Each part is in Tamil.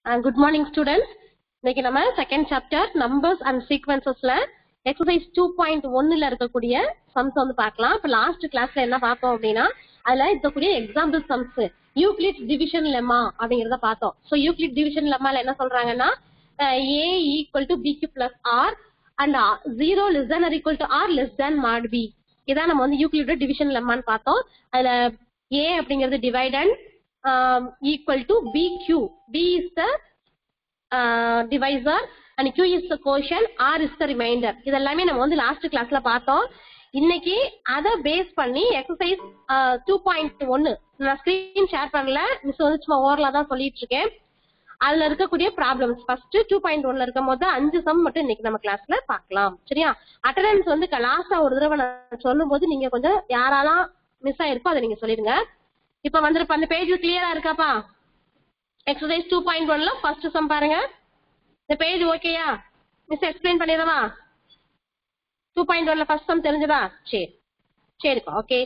குட் மார்னிங் ஸ்டூடெண்ட்ஸ் இன்னைக்கு நம்ம செகண்ட் சாப்டர் நம்பர்ஸ் அண்ட் சீக்வன்சஸ்ல எக்ஸசைஸ் டூ பாயிண்ட் ஒன்னுல இருக்கக்கூடிய சம்ஸ் வந்து பார்க்கலாம் இப்போ லாஸ்ட் கிளாஸ்ல என்ன பார்த்தோம் அப்படின்னா அதுல இருக்கக்கூடிய example sums Euclid division lemma அப்படிங்கறத பார்த்தோம் ஸோ யூக்ளிட் டிவிஷன் லெமால என்ன சொல்றாங்கன்னா a equal to b q plus r and zero less than r equal to r less than mod b இதான் நம்ம வந்து யூக்ளிட் டிவிஷன் லெமான்னு பார்த்தோம் அதுல ஏ அப்படிங்கிறது dividend equal to b q b is the divisor and q is the quotient r is the remainder இதெல்லாமே நம்ம வந்து லாஸ்ட் கிளாஸ்ல பார்த்தோம் இன்னைக்கு அதை பேஸ் பண்ணி எக்ஸசைஸ் டூ பாயிண்ட் ஒன்னு நான் ஸ்கிரீன் ஷேர் பண்ணல மிஸ் வந்து சும்மா ஓரலா தான் சொல்லிட்டு இருக்கேன் அதுல இருக்கக்கூடிய ப்ராப்ளம்ஸ் ஃபர்ஸ்ட் டூ பாயிண்ட் ஒன்ல இருக்கும் போது அஞ்சு சம் மட்டும் இன்னைக்கு நம்ம கிளாஸ்ல பார்க்கலாம் சரியா அட்டண்டன்ஸ் வந்து லாஸ்டா ஒரு தடவை நான் சொல்லும் போது நீங்க கொஞ்சம் யாரெல்லாம் மிஸ் ஆயிருக்கோ அதை நீங்க சொல்லிடுங்க இப்ப வந்துருப்ப அந்த பேஜ் கிளியரா இருக்காப்பா எக்ஸசைஸ் டூ பாயிண்ட் ஒன்ல ஃபர்ஸ்ட் சம் பாருங்க இந்த பேஜ் ஓகேயா மிஸ் எக்ஸ்பிளைன் பண்ணிடவா டூ பாயிண்ட் ஒன்ல ஃபர்ஸ்ட் சம் தெரிஞ்சதா சரி சரிப்பா ஓகே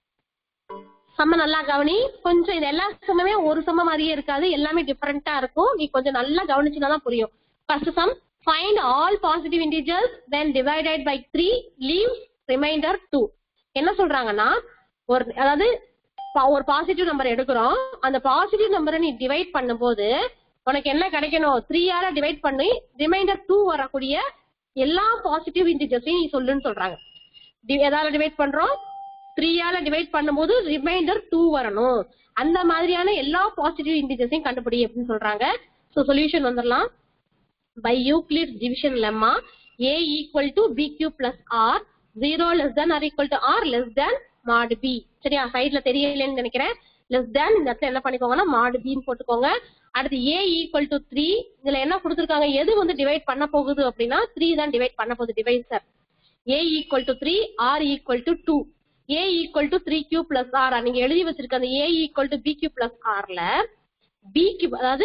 செம்ம நல்லா கவனி கொஞ்சம் இது எல்லா சம்முமே ஒரு சம்ம மாதிரியே இருக்காது எல்லாமே டிஃபரெண்டா இருக்கும் நீ கொஞ்சம் நல்லா கவனிச்சுனா தான் புரியும் first sum find all positive integers then divided by three leave remainder two என்ன சொல்றாங்கன்னா ஒரு அதாவது ஒரு பாசிட்டிவ் நம்பர் எடுக்கிறோம் அந்த பாசிட்டிவ் நம்பரை நீ டிவைட் பண்ணும்போது உனக்கு என்ன கிடைக்கணும் த்ரீயால டிவைட் பண்ணி ரிமைண்டர் டூ வரக்கூடிய எல்லா பாசிட்டிவ் இன்டிஜர்ஸையும் நீ சொல்லுன்னு சொல்றாங்க எதால டிவைட் பண்றோம் த்ரீயால டிவைட் பண்ணும்போது ரிமைண்டர் டூ வரணும் அந்த மாதிரியான எல்லா பாசிட்டிவ் இன்டிஜர்ஸையும் கண்டுபிடி அப்படின்னு சொல்றாங்க ஸோ சொல்யூஷன் வந்துடலாம் by Euclid division lemma a equal to b q plus r zero less than r equal to r less than mod b சரியா சைட்ல தெரியலன்னு நினைக்கிறேன் லெஸ் தேன் இந்த இடத்துல என்ன பண்ணிக்கோங்கன்னா மாடு பின்னு போட்டுக்கோங்க அடுத்து ஏ ஈக்குவல் டு த்ரீ இதுல என்ன கொடுத்துருக்காங்க எது வந்து டிவைட் பண்ண போகுது அப்படின்னா த்ரீ தான் டிவைட் பண்ண போகுது divisor a equal to three r equal to two a equal to three Q plus r நீங்க எழுதி வச்சிருக்க அந்த a equal to b q plus ஆர்ல பிக்கு அதாவது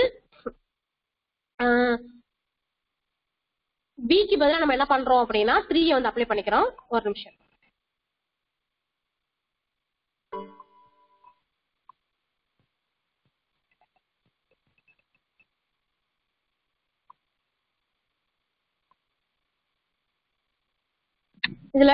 பிக்கு பதிலாக நம்ம என்ன பண்றோம் அப்படின்னா த்ரீயை வந்து அப்ளை பண்ணிக்கிறோம் ஒரு நிமிஷம் இதுல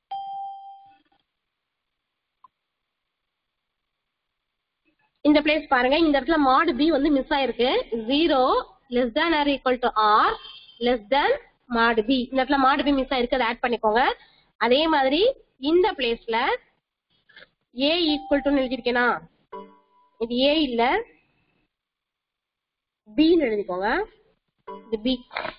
இந்த பிளேஸ் பாருங்க இந்த இடத்துல மாடு பி வந்து மிஸ் ஆயிருக்கு zero less than r equal to r less than mod b இந்த இடத்துல மாடு பி மிஸ் ஆயிருக்கு அதை ஆட் பண்ணிக்கோங்க அதே மாதிரி இந்த பிளேஸ்ல ஏ ஈக்குவல் டு எழுதிருக்கேனா இது ஏ இல்ல பின்னு எழுதிக்கோங்க இது b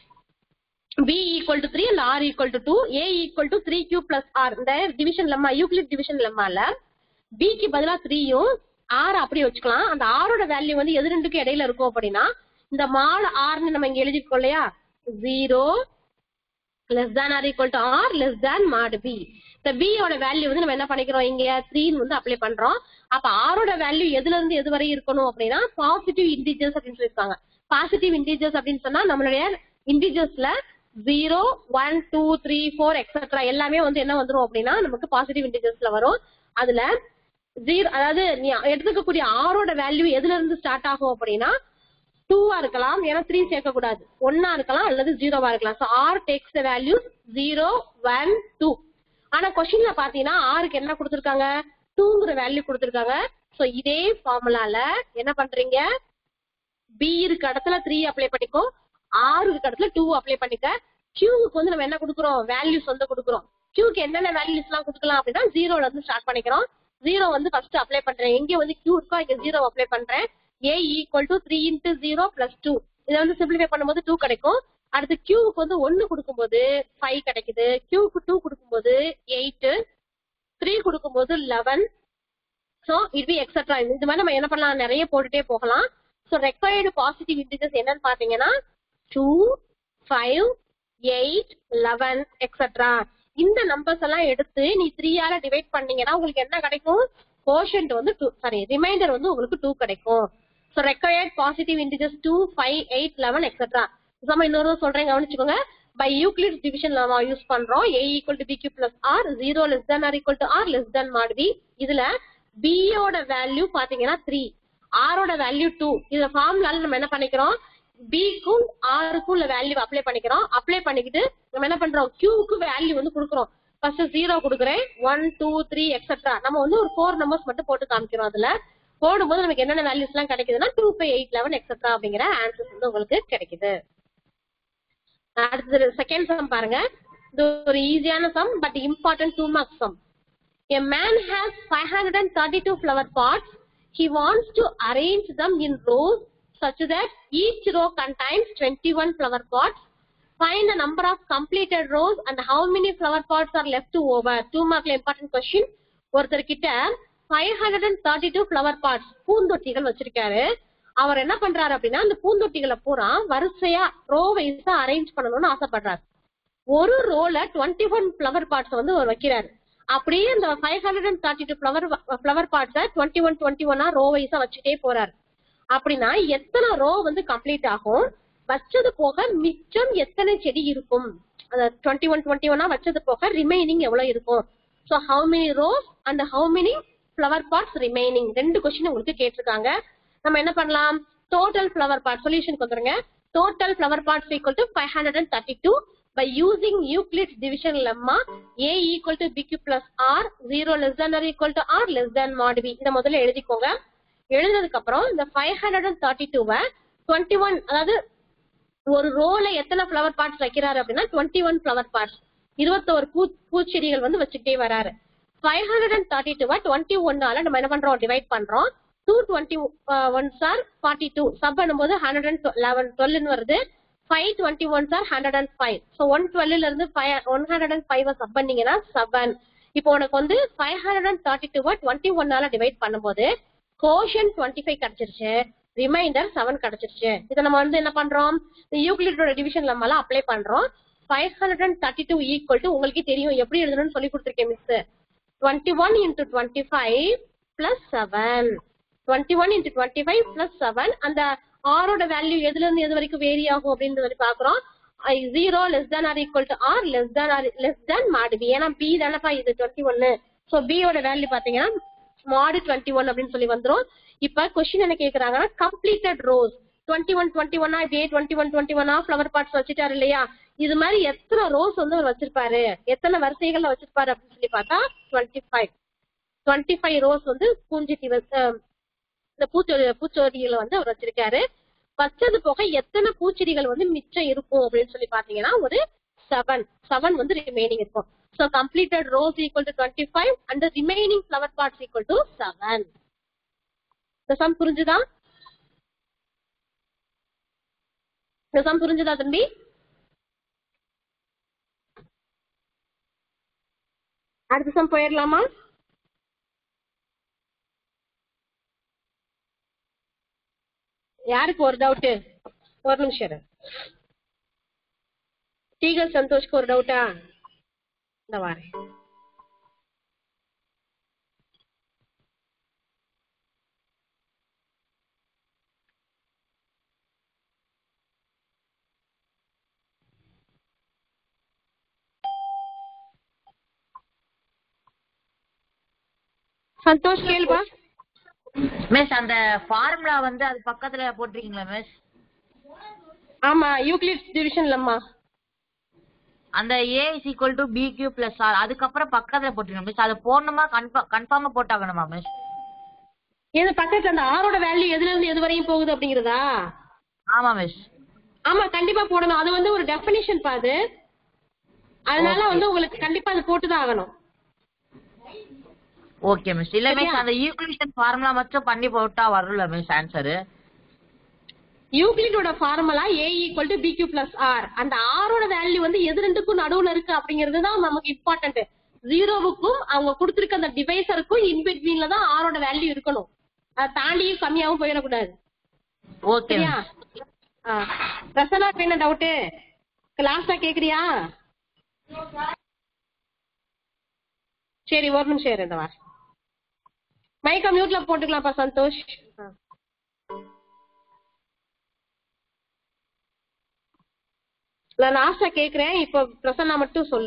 b equal to 3 and r equal to 2 a equal to 3 q plus r இந்த டிவிஷன் லெம்மா யூக்ளிட் டிவிஷன் லெம்மால b க்கு பதிலா 3யும் r அப்படியே வச்சுக்கலாம் அந்த r ஓட வேல்யூ வந்து எது ரெண்டுக்கும் இடையில இருக்கும் அப்படின்னா இந்த மால் r னு நம்ம இங்க எழுதிருக்கோம் இல்லையா 0 less than or equal to r less than mod b இந்த b ஓட வேல்யூ வந்து நம்ம என்ன பண்ணிக்கிறோம் இங்க 3 னு வந்து அப்ளை பண்றோம் அப்ப r ஓட வேல்யூ எதுல இருந்து எது வரை இருக்கணும் அப்படின்னா பாசிட்டிவ் இன்டிஜர்ஸ் அப்படின்னு சொல்லிருக்காங்க பாசிட்டிவ் இன்டிஜர்ஸ் அப்படின்னு சொன்னா நம்மளுடைய இன்டிஜர்ஸ்ல zero one two three four etcetera எல்லாமே வந்து என்ன வந்துரும் அப்படின்னா நமக்கு பாசிட்டிவ் இன்டிஜர்ஸ்ல வரும் அதுல ஜீரோ அதாவது நீ எடுத்துக்கக்கூடிய ஆரோட வேல்யூ எதுல இருந்து ஸ்டார்ட் ஆகும் அப்படின்னா டூவா இருக்கலாம் ஏன்னா த்ரீ சேர்க்க கூடாது ஒன்னா இருக்கலாம் அல்லது ஜீரோவா இருக்கலாம் so r takes the values zero one two ஆனா கொஸ்டின்ல பாத்தீங்கன்னா ஆருக்கு என்ன கொடுத்துருக்காங்க டூங்கிற வேல்யூ கொடுத்துருக்காங்க ஸோ இதே ஃபார்முலால என்ன பண்றீங்க பி இருக்கு இடத்துல த்ரீ அப்ளை பண்ணிக்கோ ஆறுக்கு இடத்துல டூ அப்ளை பண்ணிக்க கியூவுக்கு வந்து நம்ம என்ன கொடுக்குறோம் வேல்யூஸ் வந்து கொடுக்குறோம் கியூக்கு என்னென்ன வேல்யூஸ் எல்லாம் கொடுக்கலாம் அப்படின்னா ஜீரோல இருந்து ஸ்டார்ட் பண்ணிக்கிறோம் ஜீரோ வந்து ஃபர்ஸ்ட் அப்ளை பண்றேன் எங்க வந்து கியூ இருக்கோ இங்க ஜீரோ அப்ளை பண்றேன் a equal to three into zero plus two இதை வந்து சிம்பிளிஃபை பண்ணும்போது டூ கிடைக்கும் அடுத்து கியூவுக்கு வந்து ஒன்னு கொடுக்கும்போது ஃபைவ் கிடைக்குது கியூக்கு டூ கொடுக்கும்போது எயிட் த்ரீ கொடுக்கும்போது லெவன் ஸோ இது எக்ஸட்ரா இது மாதிரி நம்ம என்ன பண்ணலாம் நிறைய போட்டுட்டே போகலாம் ஸோ ரெக்வயர்டு பாசிட்டிவ் இன்டிஜர்ஸ் என்னன்னு பாத்தீங்கன்னா two five eight eleven etcetera இந்த நம்பர்ஸ் எல்லாம் எடுத்து நீ த்ரீயால டிவைட் பண்ணீங்கன்னா உங்களுக்கு என்ன கிடைக்கும் கோஷன்ட் வந்து டூ சாரி ரிமைண்டர் வந்து உங்களுக்கு டூ கிடைக்கும் so required positive integers two five eight eleven etcetera நம்ம இன்னொரு சொல்றேன் கவனிச்சுக்கோங்க பை யூக்ளிட் டிவிஷன் நம்ம யூஸ் பண்றோம் a equal to b q plus r zero less than r equal to r less than mod b இதுல பியோட வேல்யூ பாத்தீங்கன்னா த்ரீ ஆரோட வேல்யூ டூ இந்த ஃபார்முலால நம்ம என்ன பண்ணிக்கிறோம் பிக்கும் ஆருக்கும் உள்ள வேல்யூ அப்ளை பண்ணிக்கிறோம் அப்ளை பண்ணிக்கிட்டு நம்ம என்ன பண்றோம் கியூக்கு வேல்யூ வந்து கொடுக்குறோம் ஃபர்ஸ்ட் ஜீரோ கொடுக்குறேன் ஒன் டூ த்ரீ எக்ஸெட்ரா நம்ம வந்து ஒரு ஃபோர் நம்பர்ஸ் மட்டும் போட்டு காமிக்கிறோம் அதுல போடும்போது நமக்கு என்னென்ன வேல்யூஸ் எல்லாம் கிடைக்குதுன்னா two five eight eleven etcetera அப்படிங்கிற ஆன்சர்ஸ் வந்து உங்களுக்கு கிடைக்குது அடுத்தது செகண்ட் சம் பாருங்க இது ஒரு ஈஸியான sum but important two marks sum A man has 532 flower pots. He wants to arrange them in rows such that each row contains 21 flower pots. Find the number of completed rows and how many flower pots are left to over. Two mark important question. ஒருத்தர் கிட்ட 532 flower pots பூந்தொட்டிகள் வச்சிருக்காரு அவர் என்ன பண்றாரு அப்படின்னா அந்த பூந்தொட்டிகளை பூரா வரிசையா ரோ வைஸா அரேஞ்ச் பண்ணணும்னு ஆசைப்படுறாரு ஒரு ரோல டுவெண்ட்டி ஒன் ஃபிளவர் பார்ட்ஸ் வந்து அவர் வைக்கிறாரு அப்படியே இந்த five hundred and thirty two flower flower பார்ட்ஸை டுவெண்ட்டி ஒன் டுவெண்ட்டி ஒன்னா ரோ வைஸா வச்சுட்டே போறாரு அப்படின்னா எத்தனை ரோ வந்து கம்ப்ளீட் ஆகும் வச்சது போக மிச்சம் எத்தனை செடி இருக்கும் அந்த டுவெண்ட்டி ஒன் டுவெண்ட்டி ஒன்னா வச்சது போக ரிமைனிங் எவ்வளவு இருக்கும் so how many rows and how many flower parts remaining ரெண்டு கொஸ்டின் உங்களுக்கு கேட்டிருக்காங்க நம்ம என்ன பண்ணலாம் டோட்டல் ஃபிளவர் பார்ட் சொல்யூஷனுக்கு வந்துருங்க total flower parts equal to five hundred and thirty two by using Euclid's division lemma a equal to bq plus r 0 less than or equal to r less than mod b இத முதல்ல எழுதிக்கோங்க எழுதினதுக்கு அப்புறம் இந்த 532 வை 21 அதாவது ஒரு ரோல எத்தனை ஃப்ளவர் பார்ட்ஸ் வைக்கிறாரு அப்படின்னா 21 ஃப்ளவர் பார்ட்ஸ் இருபத்தோரு பூ பூச்செடிகள் வந்து வச்சுக்கிட்டே வராரு ஃபைவ் ஹண்ட்ரட் அண்ட் தேர்ட்டி டூவை டுவெண்ட்டி ஒன்னால நம்ம என்ன பண்றோம் டிவைட் பண்றோம் டூ டுவெண்ட்டி ஒன் சார் ஃபார்ட்டி டூ சப் பண்ணும்போது ஹண்ட்ரட் அண்ட் லெவன் டுவெல்னு வருது ஃபைவ் டுவெண்ட்டி ஒன் சார் hundred and five so one டுவெல்ல இருந்து five one hundred and five sub பண்ணீங்கன்னா செவன் இப்போ உனக்கு வந்து ஃபைவ் ஹண்ட்ரட் அண்ட் தேர்ட்டி டூவை டுவெண்ட்டி ஒன்னால டிவைட் பண்ணும்போது கோஷன் டுவெண்ட்டி ஃபைவ் கிடைச்சிருச்சு ரிமைண்டர் செவன் கிடைச்சிருச்சு இதை நம்ம வந்து என்ன பண்றோம் யூக்ளிடோட டிவிஷன் நம்மளால அப்ளை பண்றோம் five hundred and thirty two equal to உங்களுக்கே தெரியும் எப்படி எழுதணும்னு சொல்லி கொடுத்துருக்கேன் miss twenty one into twenty five plus seven twenty one into twenty five plus seven அந்த ஆரோட வேல்யூ எதுல இருந்து எது வரைக்கும் வேரி ஆகும் அப்படின்னு சொல்லி பாக்குறோம் zero less than r equal to r less than r less than mod b ஏன்னா பி தானப்பா இது டுவெண்ட்டி ஒன்னு ஸோ பியோட வேல்யூ பாத்தீங்கன்னா மாடு டுவெண்ட்டி ஒன் அப்படின்னு சொல்லி வந்துரும் இப்ப கொஸ்டின் என்ன கேக்குறாங்கன்னா completed rows twenty one twenty ஒன்னா இப்படியே டுவெண்ட்டி ஒன் டுவெண்ட்டி ஒன்னா ஃபிளவர் பார்ட்ஸ் வச்சுட்டாரு இல்லையா இது மாதிரி எத்தனை ரோஸ் வந்து அவர் வச்சிருப்பாரு எத்தனை வரிசைகள்ல வச்சிருப்பாரு அப்படின்னு சொல்லி பார்த்தா twenty five twenty five rows வந்து பூஞ்செடி இந்த பூச்செடி பூச்செடிகளை வந்து அவர் வச்சிருக்காரு வச்சது போக எத்தனை பூச்செடிகள் வந்து மிச்சம் இருக்கும் அப்படின்னு சொல்லி பாத்தீங்கன்னா ஒரு செவன் செவன் வந்து ரிமைனிங் இருக்கும் so completed rows equal to twenty five and remaining flower parts equal to seven இந்த சம் புரிஞ்சுதா இந்த சம் புரிஞ்சுதா தம்பி அடுத்த சம் போயிடலாமா யாருக்கு ஒரு டவுட் ஒரு நிமிஷம் இரு. டீகல் சந்தோஷ்க்கு ஒரு டவுட்டா இந்த வாரேன் சந்தோஷ் கேளுப்பா மிஸ் அந்த ஃபார்முலா வந்து அது பக்கத்துல போட்டிருக்கீங்களா மிஸ் ஆமா யூக்ளிட் டிவிஷன்லம்மா அந்த a is equal to b q plus r அதுக்கப்புறம் பக்கத்துல போட்டிருக்கீங்க மிஸ் அதை போடணுமா கன்ஃபார்ம் கன்ஃபார்மா போட்டாகணுமா மிஸ் இது பக்கத்துல அந்த ஆரோட வேல்யூ எதுல இருந்து எது வரையும் போகுது அப்படிங்கறதா ஆமா மிஸ் ஆமா கண்டிப்பா போடணும் அது வந்து ஒரு டெஃபினிஷன் பாது அதனால Okay. வந்து உங்களுக்கு கண்டிப்பா அது போட்டுதான் ஆகணும் ஓகே மிஸ் இல்ல மிஸ் சரியா? அந்த ஈக்குவேஷன் ஃபார்முலா மட்டும் பண்ணி போட்டா வரல மிஸ் ஆன்சரு யூக்ளிடோட formula a equal to b q plus r அந்த ஆரோட வேல்யூ வந்து எது ரெண்டுக்கும் நடுவுல இருக்கு அப்படிங்கிறது தான் நமக்கு இம்பார்ட்டன்ட் ஜீரோவுக்கும் அவங்க கொடுத்திருக்க அந்த டிவைசருக்கும் இன்பிட்வீன்ல தான் ஆரோட வேல்யூ இருக்கணும் அதை தாண்டியும் கம்மியாவும் போயிடக்கூடாது ஓகே சரியா ஆ. பிரசன்னாக்கு என்ன டவுட்டு லாஸ்டா கேக்குறியா சரி ஒரு நிமிஷம் இரு இந்த வாரம் மைக்க மியூட்ல போட்டுக்கலாம்ப்பா சந்தோஷ் ஆ. நான் லாஸ்டா கேக்குறேன் இப்ப பிரசன்னா மட்டும் சொல்லு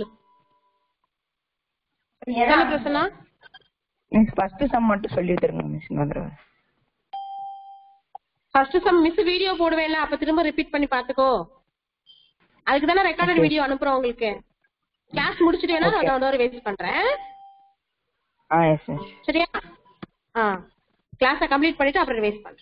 சொல்லு பிரசன்னா மிஸ் ஃபர்ஸ்ட் சம் மட்டும் சொல்லி தருங்க மிஸ் இன்னொரு தடவை ஃபர்ஸ்ட் சம் மிஸ் வீடியோ போடுவேன்ல அப்ப திரும்ப ரிப்பீட் பண்ணி பாத்துக்கோ அதுக்கு தானே ரெக்கார்டட் Okay. வீடியோ அனுப்புறோம் உங்களுக்கு கிளாஸ் முடிச்சிட்டு வேணா Okay. நான் ஒரு வேஸ்ட் பண்றேன் ஆ எஸ் மிஸ் சரியா ஆ கிளாஸை கம்ப்ளீட் பண்ணிட்டு அப்புறம் வேஸ்ட் பண்றேன்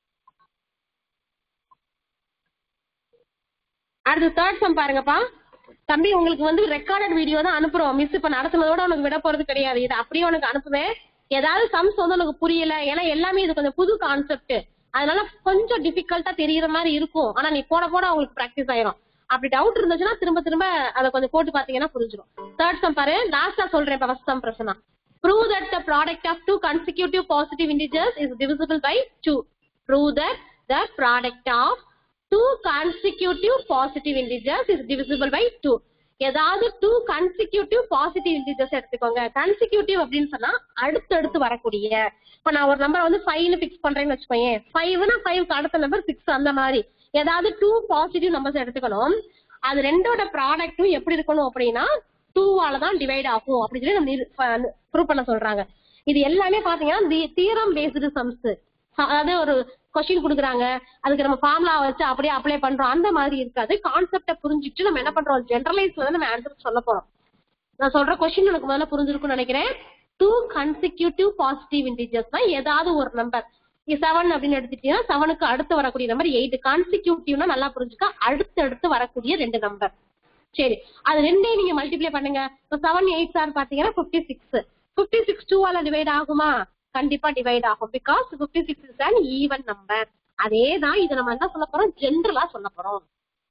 அடுத்து தேர்ட் சம் பாருங்கப்பா தம்பி உங்களுக்கு வந்து ரெக்கார்டட் வீடியோ தான் அனுப்புறோம் மிஸ் இப்ப நடத்துனதோட உனக்கு விட போறது கிடையாது இது அப்படியே உனக்கு அனுப்புவேன் ஏதாவது சம்ஸ் வந்து உனக்கு புரியல ஏன்னா எல்லாமே இது கொஞ்சம் புது கான்செப்ட் அதனால கொஞ்சம் டிஃபிகல்ட்டா தெரியற மாதிரி இருக்கும் ஆனா நீ போட போட உங்களுக்கு பிராக்டிஸ் ஆயிரும் அப்படி டவுட் இருந்துச்சுன்னா திரும்ப திரும்ப அதை கொஞ்சம் போட்டு பாத்தீங்கன்னா புரிஞ்சிடும் தேர்ட் சம் பாரு லாஸ்டா சொல்றேன் இப்ப ஃபர்ஸ்ட் சம் பிரச்சனை prove that the product of two consecutive positive integers is divisible by 2 prove that the product of two consecutive positive integers is divisible by 2 ஏதாவது டூ கன்சிக்யூட்டிவ் பாசிட்டிவ் இன்டிஜர்ஸ் எடுத்துக்கோங்க கன்சிக்யூட்டிவ் அப்படின்னு சொன்னா அடுத்தடுத்து வரக்கூடிய இப்ப நான் ஒரு நம்பர் வந்து ஃபைவ்னு ஃபிக்ஸ் பண்றேன்னு வச்சுக்கோங்க ஃபைவ்னா ஃபைவ்க்கு அடுத்த நம்பர் சிக்ஸ் அந்த மாதிரி ஏதாவது டூ பாசிட்டிவ் நம்பர்ஸ் எடுத்துக்கணும் அது ரெண்டோட ப்ராடக்ட்டும் எப்படி இருக்கணும் அப்படின்னா டூவால தான் டிவைட் ஆகும் அப்படின்னு சொல்லி நம்ம ப்ரூவ் பண்ண சொல்றாங்க இது எல்லாமே பாத்தீங்கன்னா தியரம் பேஸ்டு சம்ஸ் அதாவது ஒரு கொஸ்டின் கொடுக்குறாங்க அதுக்கு நம்ம ஃபார்முலா வச்சு அப்படியே அப்ளை பண்றோம் அந்த மாதிரி இருக்காது கான்செப்ட புரிஞ்சுட்டு நம்ம என்ன பண்றோம் ஜெனரலைஸ் வந்து நம்ம ஆன்சர் சொல்ல போறோம் நான் சொல்ற கொஸ்டின் எனக்கு முதல்ல புரிஞ்சிருக்கும்னு நினைக்கிறேன் டூ கன்சிக்யூட்டிவ் பாசிட்டிவ் இன்டிஜர்ஸ் தான் ஏதாவது ஒரு நம்பர் செவன் அப்படின்னு எடுத்துட்டீங்கன்னா செவனுக்கு அடுத்து வரக்கூடிய நம்பர் எயிட் கான்சிக்யூட்டிவ்னா நல்லா புரிஞ்சுக்க அடுத்து அடுத்து வரக்கூடிய ரெண்டு நம்பர் சரி அது ரெண்டையும் நீங்க மல்டிப்ளை பண்ணுங்க இப்போ செவன் எயிட் சார் பாத்தீங்கன்னா பிப்டி சிக்ஸ் பிப்டி சிக்ஸ் டூவால டிவைட் ஆகுமா கண்டிப்பா டிவைட் ஆகும் because fifty six is an even number அதே தான் இது நம்ம என்ன சொல்ல போறோம் ஜென்ரலா சொல்ல போறோம்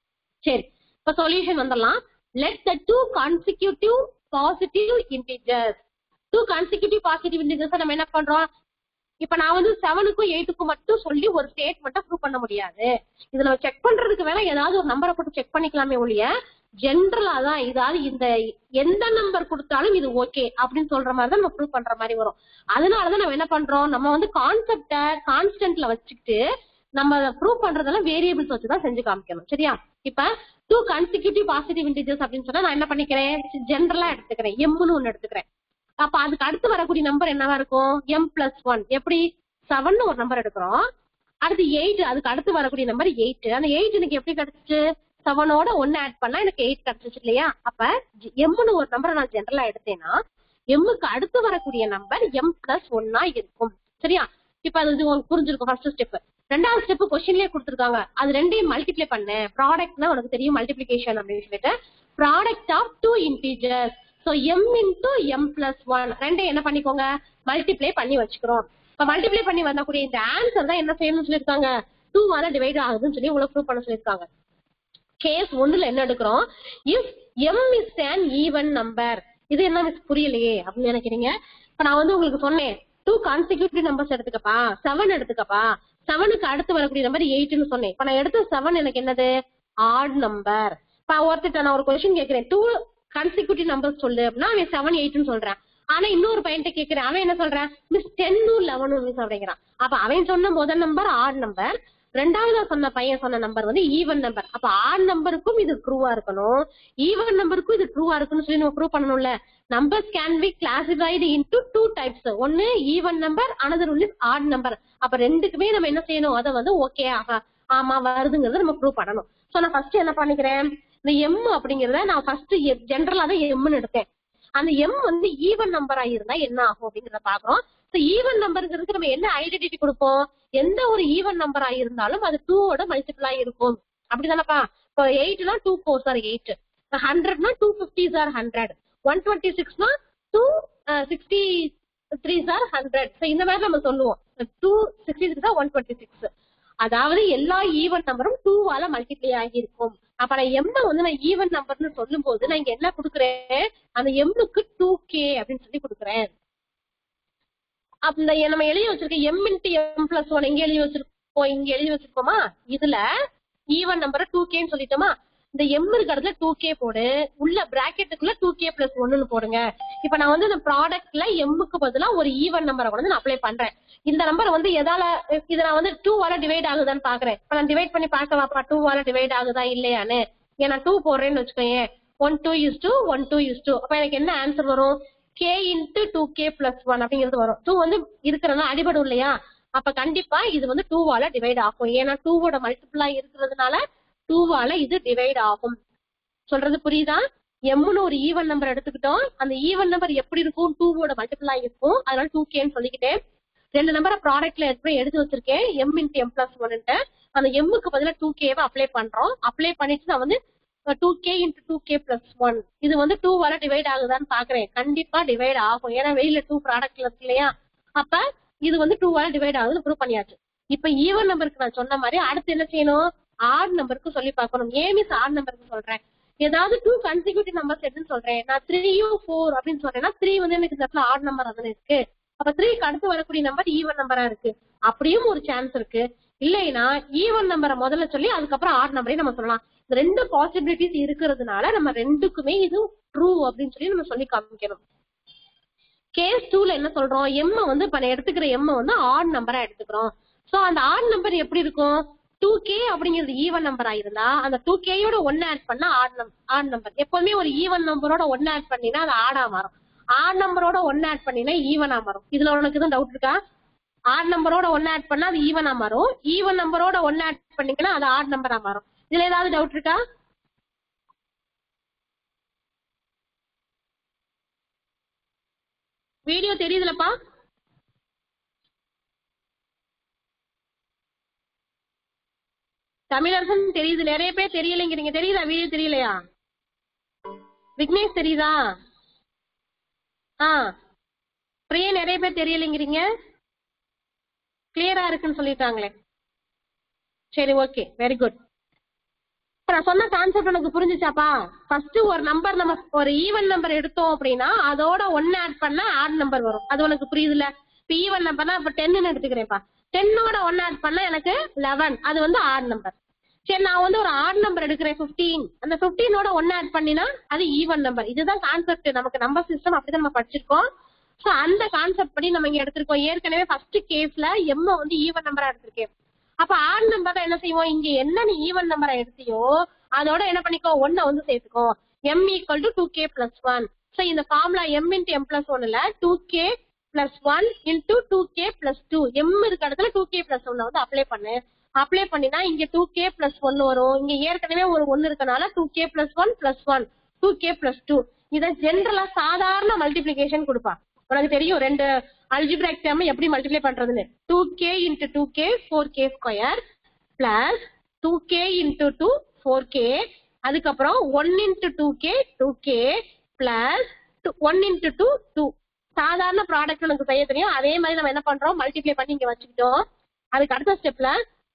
சரி இப்ப சொல்யூஷன் வந்துடலாம் let the two consecutive positive integers two consecutive positive integers நம்ம என்ன பண்றோம் இப்ப நான் வந்து செவனுக்கும் எயிட்டுக்கும் மட்டும் சொல்லி ஒரு ஸ்டேட் மட்டும் ப்ரூவ் பண்ண முடியாது இதுல நம்ம செக் பண்றதுக்கு வேணா ஏதாவது ஒரு நம்பரை போட்டு செக் பண்ணிக்கலாமே ஒழிய ஜென்ரலா தான் இதாவது இந்த எந்த நம்பர் கொடுத்தாலும் இது ஓகே அப்படின்னு சொல்ற மாதிரி தான் நம்ம ப்ரூவ் பண்ற மாதிரி வரும் அதனாலதான் நம்ம என்ன பண்றோம் நம்ம வந்து கான்செப்ட கான்ஸ்டன்ட்ல வச்சுக்கிட்டு நம்ம ப்ரூவ் பண்றதெல்லாம் வேரியபிள்ஸ் வச்சு தான் செஞ்சு காமிக்கணும் சரியா இப்ப டூ கன்சிக்யூட்டிவ் பாசிட்டிவ் இன்டிஜர்ஸ் அப்படின்னு சொன்னா நான் என்ன பண்ணிக்கிறேன் ஜென்ரலா எடுத்துக்கிறேன் எம்னு ஒன்னு எடுத்துக்கிறேன் அப்ப அதுக்கு அடுத்து வரக்கூடிய நம்பர் என்னவா இருக்கும் எம் பிளஸ் ஒன் எப்படி செவன் ஒரு நம்பர் எடுக்கிறோம் அடுத்து எயிட் அதுக்கு அடுத்து வரக்கூடிய நம்பர் எயிட் அந்த எயிட் எனக்கு எப்படி கிடைச்சிச்சு செவனோட ஒன்னு ஆட் பண்ணா எனக்கு எயிட் கிடைச்சிச்சு இல்லையா அப்ப எம்னு ஒரு நம்பரை நான் ஜென்ரலா எடுத்தேன்னா எம்முக்கு அடுத்து வரக்கூடிய நம்பர் எம் பிளஸ் ஒன்னா இருக்கும் சரியா இப்ப அது இது உங்களுக்கு புரிஞ்சிருக்கும் ஃபர்ஸ்ட் ஸ்டெப் ரெண்டாவது ஸ்டெப் கொஸ்டின்லயே கொடுத்துருக்காங்க அது ரெண்டையும் மல்டிப்ளை பண்ண ப்ராடக்ட்னா உனக்கு தெரியும் மல்டிபிளிகேஷன் அப்படின்னு சொல்லிட்டு product of two integers so m into m plus one ரெண்டையும் என்ன பண்ணிக்கோங்க மல்டிப்ளை பண்ணி வச்சுக்கிறோம் இப்ப மல்டிப்ளை பண்ணி வரக்கூடிய இந்த ஆன்சர் தான் என்ன செய்யணும்னு சொல்லியிருக்காங்க டூ வால டிவைட் ஆகுதுன்னு சொல்லி உங்களுக்கு ப்ரூவ் பண்ண சொல்லியிருக்காங்க கேஸ் ஒண்ணுல என்ன எடுக்கிறோம் if m is an even number இது என்ன மிஸ் புரியலையே அப்படின்னு நினைக்கிறீங்க இப்ப நான் வந்து உங்களுக்கு சொன்னேன் டூ கான்சிக்யூட்டிவ் நம்பர்ஸ் எடுத்துக்கப்பா செவன் எடுத்துக்கப்பா செவனுக்கு அடுத்து வரக்கூடிய நம்பர் எயிட்னு சொன்னேன் இப்ப நான் எடுத்த செவன் எனக்கு என்னது ஆட் நம்பர் இப்ப ஒருத்தர் நான் ஒரு கொஸ்டின் கேட்கிறேன் டூ கான்சிக்யூட்டிவ் நம்பர்ஸ் சொல்லு அப்படின்னா அவன் செவன் எயிட்னு சொல்றான் ஆனா இன்னொரு பையன்ட்ட கேக்குறேன் அவன் என்ன சொல்றான் மிஸ் டென்னும் லெவனும் மிஸ் அப்படிங்கிறான் அப்ப அவன் சொன்ன முதல் நம்பர் ஆட் நம்பர் ரெண்டாவது சொன்ன பையன் சொன்ன நம்பர் வந்து ஈவன் நம்பர் அப்ப ஆட் நம்பருக்கும் இது ட்ரூவா இருக்கணும் ஈவன் நம்பருக்கும் இது ட்ரூவா இருக்கணும்னு சொல்லி நம்ம ப்ரூவ் பண்ணணும்ல numbers can be classified into two types ஒன்னு even number another one is odd number அப்ப ரெண்டுக்குமே நம்ம என்ன செய்யணும் அதை வந்து ஓகே ஆகா ஆமா வருதுங்கிறத நம்ம ப்ரூவ் பண்ணணும் சோ நான் ஃபர்ஸ்ட் என்ன பண்ணிக்கிறேன் இந்த எம் அப்படிங்கறத நான் ஃபர்ஸ்ட் ஜென்ரலா தான் எம்னு எடுத்தேன் அந்த எம் வந்து ஈவன் நம்பரா இருந்தா என்ன ஆகும் அப்படிங்கறத பாக்குறோம் சோ ஈவன் நம்பருங்கிறதுக்கு நம்ம என்ன ஐடென்டிட்டி கொடுப்போம் எந்த ஒரு ஈவன் நம்பரா இருந்தாலும் அது டூவோட மல்டிபிளா இருக்கும் அப்படிதானப்பா இப்போ எயிட்னா டூ ஃபோர் சார் எயிட் ஹண்ட்ரட்னா two fifties are hundred one twenty சிக்ஸ்னா two sixty threes are hundred so இந்த மாதிரி நம்ம சொல்லுவோம் two sixty three one twenty six அதாவது எல்லா ஈவன் நம்பரும் டூவால மல்டிப்ளை ஆகியிருக்கும் அப்ப நான் எம் வந்து நான் ஈவன் நம்பர்னு சொல்லும் போது நான் இங்க என்ன கொடுக்குறேன் அந்த எம்முக்கு டூ கே அப்படின்னு சொல்லி கொடுக்குறேன் அப்ப இந்த நம்ம எழுதி வச்சிருக்க m into m plus one எங்க எழுதி வச்சிருக்கோம் இங்க எழுதி வச்சிருக்கோமா இதுல ஈவன் நம்பர் டூ கேன்னு சொல்லிட்டோமா இந்த எம் இருக்க இடத்துல டூ கே போடு உள்ள பிராக்கெட்டுக்குள்ள டூ கே பிளஸ் ஒன்னு போடுங்க இப்ப நான் வந்து இந்த ப்ராடக்ட்ல எம்முக்கு பதிலா ஒரு ஈவன் நம்பரை வந்து நான் அப்ளை பண்றேன் இந்த நம்பர் வந்து எதால இதை நான் வந்து டூ வால டிவைட் ஆகுதான்னு பாக்குறேன் இப்ப நான் டிவைட் பண்ணி பார்க்கவாப்பா டூ வால டிவைட் ஆகுதா இல்லையான்னு ஏன் நான் டூ போடுறேன்னு வச்சுக்கோங்க one two is two one two is two அப்ப எனக்கு என்ன ஆன்சர் வரும் k into two k plus one அப்படிங்கிறது வரும் டூ வந்து இருக்கிறதுனால அடிபடும் இல்லையா அப்ப கண்டிப்பா இது வந்து டூவால டிவைட் ஆகும் ஏன்னா டூவோட மல்டிபிளா இருக்கிறதுனால டூவால இது டிவைட் ஆகும் சொல்றது புரியுதா எம்னு ஒரு ஈவன் நம்பர் எடுத்துக்கிட்டோம் அந்த ஈவன் நம்பர் எப்படி இருக்கும் டூவோட மல்டிபிளா இருக்கும் அதனால டூ கேன்னு சொல்லிக்கிட்டேன் ரெண்டு நம்பரை ப்ராடக்ட்ல எப்படி எடுத்து வச்சிருக்கேன் எம் இன்ட்டு எம் பிளஸ் ஒன்ட்டு அந்த எம்முக்கு பதிலா டூ கேவை அப்ளை பண்றோம் அப்ளை பண்ணிட்டு நான் வந்து two k into two k plus one இது வந்து டூ வர டிவைட் ஆகுதான்னு பாக்குறேன் கண்டிப்பா டிவைட் ஆகும் ஏன்னா வெளியில டூ ப்ராடக்ட்ல இருக்கு இல்லையா அப்ப இது வந்து டூ வர டிவைட் ஆகுதுன்னு ப்ரூவ் பண்ணியாச்சு இப்ப ஈவன் நம்பருக்கு நான் சொன்ன மாதிரி அடுத்து என்ன செய்யணும் ஆட் நம்பருக்கு சொல்லி பார்க்கணும் ஏ மிஸ் ஆட் நம்பருக்கு சொல்றேன் ஏதாவது டூ கன்சிக்யூட்டிவ் நம்பர்ஸ் எடுன்னு சொல்றேன் நான் த்ரீயும் ஃபோர் அப்படின்னு சொல்றேன்னா த்ரீ வந்து எனக்கு இந்த இடத்துல ஆட் நம்பர் அதுல இருக்கு அப்ப த்ரீக்கு அடுத்து வரக்கூடிய நம்பர் ஈவன் நம்பரா இருக்கு அப்படியும் ஒரு சான்ஸ் இருக்கு இல்லைன்னா ஈவன் நம்பரை முதல்ல சொல்லி அதுக்கப்புறம் ஆட் நம்பரையும் நம்ம சொல்லலாம் இந்த ரெண்டு பாசிபிலிட்டிஸ் இருக்கிறதுனால நம்ம ரெண்டுக்குமே இது ட்ரூ அப்படின்னு சொல்லி நம்ம சொல்லி காமிக்கணும் கேஸ் டூல என்ன சொல்றோம் எம் வந்து இப்ப நான் எடுத்துக்கிற எம் வந்து ஆட் நம்பரா எடுத்துக்கிறோம் சோ அந்த ஆட் நம்பர் எப்படி இருக்கும் டூ கே அப்படிங்கிறது ஈவன் நம்பரா இருந்தா அந்த டூ கேயோட ஒன்னு ஆட் பண்ணா ஆட் நம்பர் ஆட் நம்பர் எப்பவுமே ஒரு ஈவன் நம்பரோட ஒன்னு ஆட் பண்ணினா அது ஆடா மாறும் ஆட் நம்பரோட ஒன்னு ஆட் பண்ணினா ஈவனா மாறும் இதுல உனக்கு எதுவும் டவுட் இருக்கா ஆட் நம்பரோட ஒன்னு ஆட் பண்ணா அது ஈவனா மாறும் ஈவன் நம்பரோட ஒன்னு ஆட் பண்ணீங்கன்னா அது ஆட் நம்பரா மாறும் இதுல ஏதாவது டவுட் இருக்கா வீடியோ தெரியுதுலப்பா தமிழரசன் தெரியுது நிறைய பேர் தெரியலைங்கிறீங்க தெரியுதா வீடியோ தெரியலையா விக்னேஷ் தெரியுதா ஆ பிரியா நிறைய பேர் தெரியலைங்கிறீங்க கிளியரா இருக்குன்னு சொல்லிட்டாங்களே சரி ஓகே வெரி குட் இப்ப நான் சொன்ன கான்செப்ட் உனக்கு புரிஞ்சுச்சாப்பா ஃபர்ஸ்ட் ஒரு நம்பர் நம்ம ஒரு ஈவன் நம்பர் எடுத்தோம் அப்படின்னா அதோட ஒன்னு ஆட் பண்ணா ஆட் நம்பர் வரும் அது உனக்கு புரியுதுல இப்ப ஈவன் நம்பர்னா இப்ப டென்னு எடுத்துக்கிறேன்ப்பா டென்னோட ஒன்னு ஆட் பண்ணா எனக்கு லெவன் அது வந்து ஆட் நம்பர் சரி நான் வந்து ஒரு ஆட் நம்பர் எடுக்கிறேன் 15 அந்த 15 ஓட ஒன்னு ஆட் பண்ணினா அது ஈவன் நம்பர் இதுதான் கான்செப்ட் நமக்கு நம்பர் சிஸ்டம் அப்படிதான் நம்ம படிச்சிருக்கோம் சோ அந்த கான்செப்ட் படி நம்ம இங்க எடுத்திருக்கோம் ஏற்கனவே ஃபர்ஸ்ட் கேஸ்ல எம் வந்து ஈவன் நம்பரா எடுத்திருக்கேன் அப்ப ஆட் நம்பர் என்ன செய்வோம் இங்க என்ன நீ ஈவன் நம்பரை எடுத்தியோ அதோட என்ன பண்ணிக்கோ ஒன்ன வந்து சேர்த்துக்கோ m equal to two k plus one so இந்த formula m into m plus ஒன்ல two k plus one into two k plus two m இருக்க இடத்துல டூ கே பிளஸ் ஒன்ன வந்து அப்ளை பண்ணு அப்ளை பண்ணினா இங்க டூ கே பிளஸ் ஒன் வரும் இங்க ஏற்கனவே ஒரு ஒன்னு இருக்கனால two k plus one plus one two k plus two இதை ஜென்ரலா சாதாரண மல்டிபிளிகேஷன் கொடுப்பா உனக்கு தெரியும் ரெண்டு அல்ஜிபிராக் டேர்ம் எப்படி மல்டிப்ளை பண்றதுன்னு two k into two k four k square plus two k into two four k அதுக்கப்புறம் one into two k two k plus one into two two சாதாரண ப்ராடக்ட் உனக்கு செய்ய தெரியும் அதே மாதிரி நம்ம என்ன பண்றோம் மல்டிப்ளை பண்ணி இங்க வச்சுக்கிட்டோம் அதுக்கு அடுத்த ஸ்டெப்ல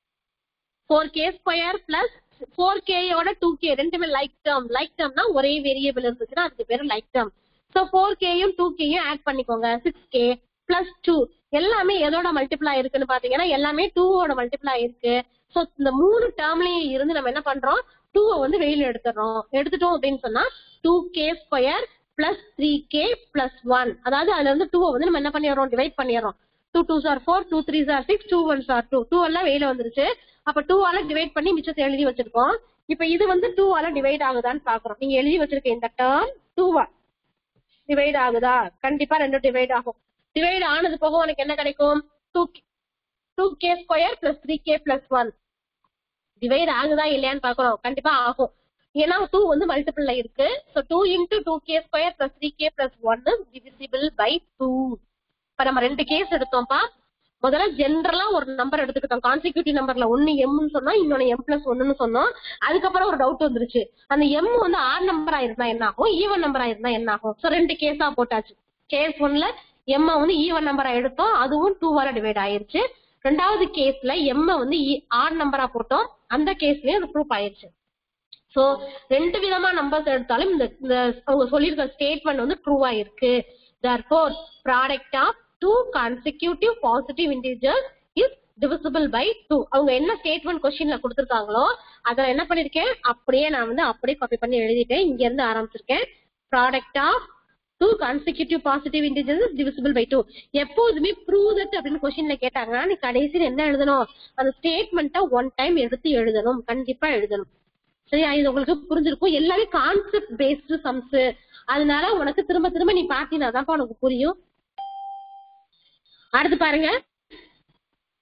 four k square plus four கேயோட டூ கே ரெண்டுமே லைக் டேர்ம் லைக் டேர்ம்னா ஒரே வேரியபிள் இருந்துச்சுன்னா அதுக்கு பேரு லைக் டேர்ம் ஸோ ஃபோர் கேயும் டூ கேயும் ஆட் பண்ணிக்கோங்க சிக்ஸ் கே பிளஸ் டூ எல்லாமே எதோட மல்டிபிளா இருக்குன்னு பாத்தீங்கன்னா எல்லாமே டூவோட மல்டிபிளா இருக்கு ஸோ இந்த மூணு டேர்ம்லயும் இருந்து நம்ம என்ன பண்றோம் டூவை வந்து வெளியில எடுத்துடுறோம் எடுத்துட்டோம் அப்படின்னு சொன்னா two k square plus three k plus one அதாவது அதுல இருந்து டூவை வந்து நம்ம என்ன பண்ணிடுறோம் டிவைட் பண்ணிடுறோம் two twos are four two threes are six two ones are two two எல்லாம் வெளியில வந்துருச்சு அப்ப டூ ஆல டிவைட் பண்ணி மிச்சத்தை எழுதி வச்சிருக்கோம் இப்ப இது வந்து டூ ஆல டிவைட் ஆகுதான்னு பாக்குறோம் நீங்க எழுதி வச்சிருக்க இந்த டேர்ம் டூவா டிவைட் ஆகுதா கண்டிப்பா ரெண்டும் டிவைட் ஆகும் டிவைட் ஆனது போக உனக்கு என்ன கிடைக்கும் two two k square plus three k plus one divide ஆகுதா இல்லையான்னு பாக்குறோம் கண்டிப்பா ஆகும் ஏன்னா டூ வந்து மல்டிபிள்ல இருக்கு so two into two k square plus three k plus one divisible by two இப்ப நம்ம ரெண்டு கேஸ் எடுத்தோம்ப்பா முதல்ல ஜென்ரலா ஒரு நம்பர் எடுத்துக்கிட்டோம் கான்சிக்யூட்டிவ் நம்பர்ல ஒன்னு எம்னு சொன்னோம் இன்னொன்னு எம் பிளஸ் ஒன்னு சொன்னோம் அதுக்கப்புறம் ஒரு டவுட் வந்துருச்சு அந்த எம் வந்து ஆட் நம்பரா இருந்தா என்ன ஆகும் ஈவன் நம்பரா இருந்தா என்ன ஆகும் சோ ரெண்டு கேஸா போட்டாச்சு கேஸ் ஒன்ல எம் வந்து ஈவன் நம்பரா எடுத்தோம் அதுவும் டூ வார டிவைட் ஆயிருச்சு ரெண்டாவது கேஸ்ல எம் வந்து ஆட் நம்பரா போட்டோம் அந்த கேஸ்லயும் அது ப்ரூஃப் ஆயிருச்சு சோ ரெண்டு விதமா நம்பர்ஸ் எடுத்தாலும் இந்த இந்த அவங்க சொல்லியிருக்க ஸ்டேட்மெண்ட் வந்து ட்ரூவா இருக்கு therefore product of two consecutive positive integers is divisible by 2 அவங்க என்ன ஸ்டேட்மெண்ட் கொஸ்டின்ல கொடுத்திருக்காங்களோ அத என்ன பண்ணிருக்கேன் அப்படியே நான் வந்து அப்படியே காப்பி பண்ணி எழுதிட்டேன் இங்க இருந்து ஆரம்பிச்சிருக்கேன் product of two consecutive positive integers is divisible by two எப்போதுமே ப்ரூவ் தட் அப்படின்னு கொஸ்டின்ல கேட்டாங்கன்னா நீ கடைசியில் என்ன எழுதணும் அந்த ஸ்டேட்மெண்ட்டை ஒன் டைம் எடுத்து எழுதணும் கண்டிப்பா எழுதணும் சரியா இது உங்களுக்கு புரிஞ்சிருக்கும் எல்லாமே கான்செப்ட் பேஸ்டு சம்ஸ் அதனால உனக்கு திரும்ப திரும்ப நீ பாத்தீங்கன்னா உனக்கு புரியும் அடுத்து பாருங்க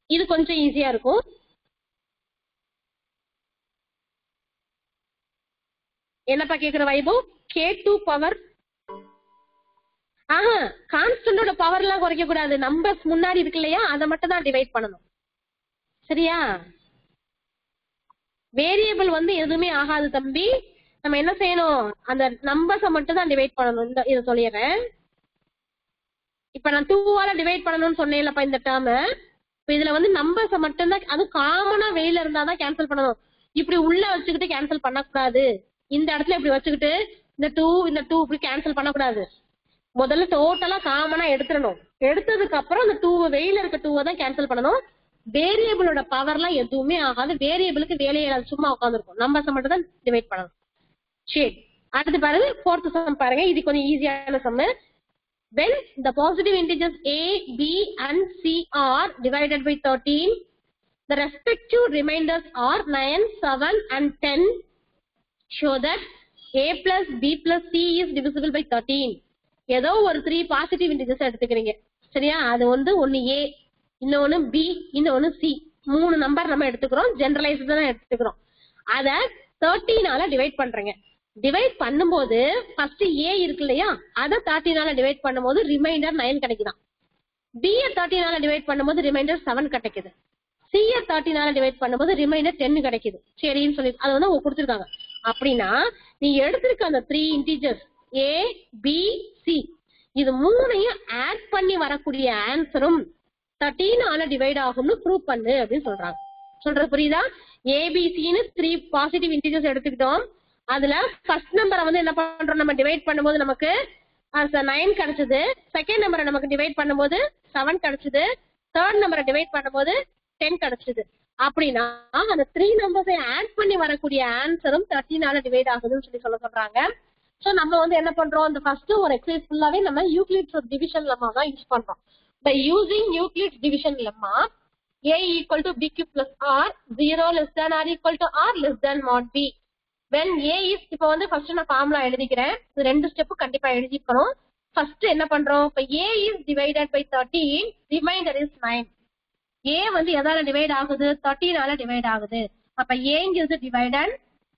இது கொஞ்சம் ஈஸியா இருக்கும் என்னப்பா கேக்குற வைபு கே டூ பவர் ஆஹா கான்ஸ்டன்டோட பவர் எல்லாம் குறைக்க கூடாது நம்பர்ஸ் முன்னாடி இருக்கு இல்லையா அதை மட்டும் தான் டிவைட் பண்ணணும் சரியா வேரியபிள் வந்து எதுவுமே ஆகாது தம்பி நம்ம என்ன செய்யணும் அந்த நம்பர்ஸை மட்டும் தான் டிவைட் பண்ணணும் இந்த இதை சொல்லிடுறேன் இப்ப நான் டூவால டிவைட் பண்ணணும்னு சொன்னேன்லப்பா இந்த டேர்ம் இப்ப இதுல வந்து நம்பர்ஸை மட்டும் தான் அது காமனா வெளியில இருந்தா தான் கேன்சல் பண்ணணும் இப்படி உள்ள வச்சுக்கிட்டு கேன்சல் பண்ணக்கூடாது இந்த இடத்துல இப்படி வச்சுக்கிட்டு இந்த டூ இந்த டூ இப்படி கேன்சல் பண்ணக்கூடாது முதல்ல டோட்டலா காமனா எடுத்துடணும் எடுத்ததுக்கு அப்புறம் அந்த டூ வெளியில இருக்க டூவை தான் கேன்சல் பண்ணணும் வேரியபிளோட பவர்லாம் எதுவுமே ஆகாது வேரியபிளுக்கு வேலையே இல்லாது சும்மா உட்காந்துருக்கும் நம்பர்ஸை மட்டும் தான் டிவைட் பண்ணணும் சரி அடுத்து பாருங்க ஃபோர்த் சம் பாருங்க இது கொஞ்சம் ஈஸியான sum when the positive integers a b and c are divided by 13 the respective remainders are 9 7 and 10 show that a plus b plus c is divisible by 13 ஏதோ ஒரு த்ரீ பாசிட்டிவ் இன்டிஜர்ஸ் எடுத்துக்கிறீங்க சரியா அது வந்து ஒன்னு ஏ இன்னொன்னு பி இன்னொன்னு சி மூணு நம்பர் நம்ம எடுத்துக்கிறோம் ஜெனரலைஸ்டு தான் எடுத்துக்கிறோம் அத தேர்ட்டீனால டிவைட் பண்றேங்க டிவைட் பண்ணும்போது ஃபர்ஸ்ட் ஏ இருக்கு இல்லையா அதை தேர்ட்டீனால டிவைட் பண்ணும்போது ரிமைண்டர் நைன் கிடைக்குதான் பி தேர்ட்டீனால டிவைட் பண்ணும்போது ரிமைண்டர் செவன் கிடைக்குது சி தேர்ட்டீனால டிவைட் பண்ணும்போது ரிமைண்டர் டென் கிடைக்குது சரின்னு சொல்லி அது வந்து அவங்க கொடுத்துருக்காங்க அப்படின்னா நீ எடுத்திருக்க அந்த three integers a B c இது மூணையும் ஆட் பண்ணி வரக்கூடிய ஆன்சரும் தேர்ட்டீனால டிவைட் ஆகும்னு ப்ரூவ் பண்ணு அப்படின்னு சொல்றாங்க சொல்றது புரியுதா ஏபிசின்னு த்ரீ பாசிட்டிவ் இன்டீஜர்ஸ் எடுத்துக்கிட்டோம் அதுல ஃபர்ஸ்ட் நம்பரை வந்து என்ன பண்றோம் நம்ம டிவைட் பண்ணும்போது நமக்கு நைன் கிடைச்சது செகண்ட் நம்பரை நமக்கு டிவைட் பண்ணும்போது செவன் கிடைச்சது தேர்ட் நம்பரை டிவைட் பண்ணும்போது டென் கிடைச்சது அப்படின்னா அந்த த்ரீ நம்பர்ஸை ஆட் பண்ணி வரக்கூடிய ஆன்சரும் தேர்ட்டினால டிவைட் ஆகுதுன்னு சொல்லி சொல்ல சொல்றாங்க சோ நம்ம வந்து என்ன பண்றோம் இந்த ஃபர்ஸ்ட் ஒரு எக்ஸசைஸ் ஃபுல்லாவே நம்ம யூக்ளிட்ஸ் டிவிஷன் லெம்மா தான் யூஸ் பண்றோம் by using Euclid's division lemma a equal to b cube plus r 0 less than r equal to r less than mod b when a is இப்போ வந்து ஃபர்ஸ்ட் நான் ஃபார்முலா எழுதிக்கிறேன் இது ரெண்டு ஸ்டெப் கண்டிப்பா எழுதிக்கணும் ஃபர்ஸ்ட் என்ன பண்றோம் இப்ப a is divided by 13 remainder is 9 a வந்து எதால டிவைட் ஆகுது 13 ஆல டிவைட் ஆகுது அப்ப ஏங்கிறது டிவைடட்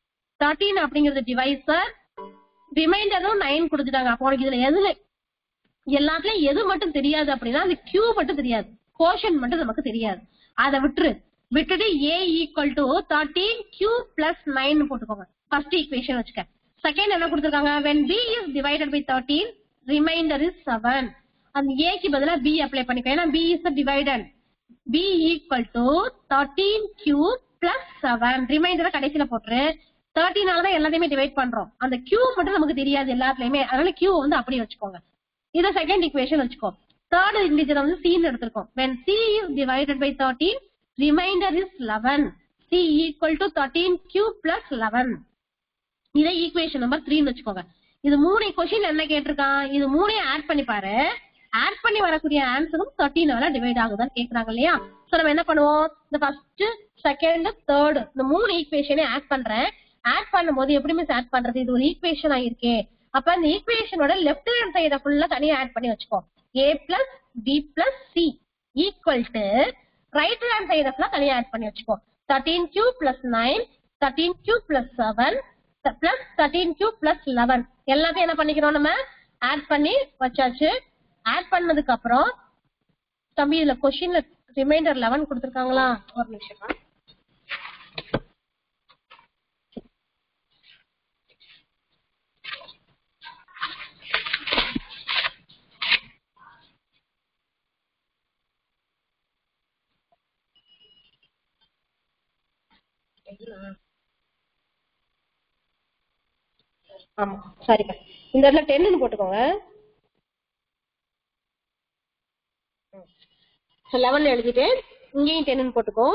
13 அப்படிங்கிறது டிவைசர் ரிமைண்டரும் 9 கொடுத்துட்டாங்க அப்போ உனக்கு இதுல எதுல எல்லாத்துலயும் எது மட்டும் தெரியாது அப்படின்னா அது கியூ மட்டும் தெரியாது கோஷன் மட்டும் நமக்கு தெரியாது அதை விட்டுரு விட்டுட்டு a equal to thirteen q plus nine போட்டுக்கோங்க ஃபர்ஸ்ட் ஈக்குவேஷன் வச்சுக்க செகண்ட் என்ன கொடுத்துருக்காங்க when b is divided by thirteen remainder is seven அந்த ஏக்கு பதிலா பி அப்ளை பண்ணிக்கோ ஏன்னா b is divided b equal to thirteen q plus seven ரிமைண்டரை கடைசியில போட்டுரு தேர்ட்டீனால தான் எல்லாத்தையுமே டிவைட் பண்றோம் அந்த கியூ மட்டும் நமக்கு தெரியாது எல்லாத்துலயுமே அதனால கியூ வந்து அப்படியே வச்சுக்கோங்க இத செகண்ட் ஈக்குவேஷன் வச்சுக்கோ தேர்ட் இன்டிஜர் வந்து c ன்னு எடுத்திருக்கோம் when c is divided by 13 remainder is 11 c equal to 13 q plus 11 இதை ஈக்குவேஷன் நம்பர் த்ரீன்னு வச்சுக்கோங்க இது மூணு கொஸ்டின் என்ன கேட்டிருக்கான் இது மூணையும் ஆட் பண்ணி பாரு ஆட் பண்ணி வரக்கூடிய ஆன்சரும் தேர்ட்டீனால டிவைட் ஆகுதான்னு கேக்குறாங்க இல்லையா சோ நம்ம என்ன பண்ணுவோம் இந்த ஃபர்ஸ்ட் செகண்ட் தேர்ட் இந்த மூணு ஈக்குவேஷனையும் ஆட் பண்றேன் ஆட் பண்ணும்போது எப்படி மிஸ் ஆட் பண்றது இது ஒரு ஈக்குவேஷன் ஆயிருக்கே அப்ப அந்த ஈக்குவேஷனோட லெஃப்ட் ஹேண்ட் சைட ஃபுல்லா தனியா ஆட் பண்ணி வச்சுக்கோ a plus B plus c equal to right hand சைட ஃபுல்லா தனியா ஆட் பண்ணி வச்சுக்கோ thirteen q plus nine thirteen q plus seven plus thirteen q plus eleven எல்லாத்தையும் என்ன பண்ணிக்கிறோம் நம்ம ஆட் பண்ணி வச்சாச்சு ஆட் பண்ணதுக்கு அப்புறம் தம்பி இதுல கொஸ்டின்ல ரிமைண்டர் லெவன் கொடுத்துருக்காங்களா ஒரு நிமிஷமா ஆமா சரிக்கா இந்த இடத்துல டென்னு போட்டுக்கோங்க லெவன்ல எழுதிட்டு இங்கேயும் டென்னு போட்டுக்கோ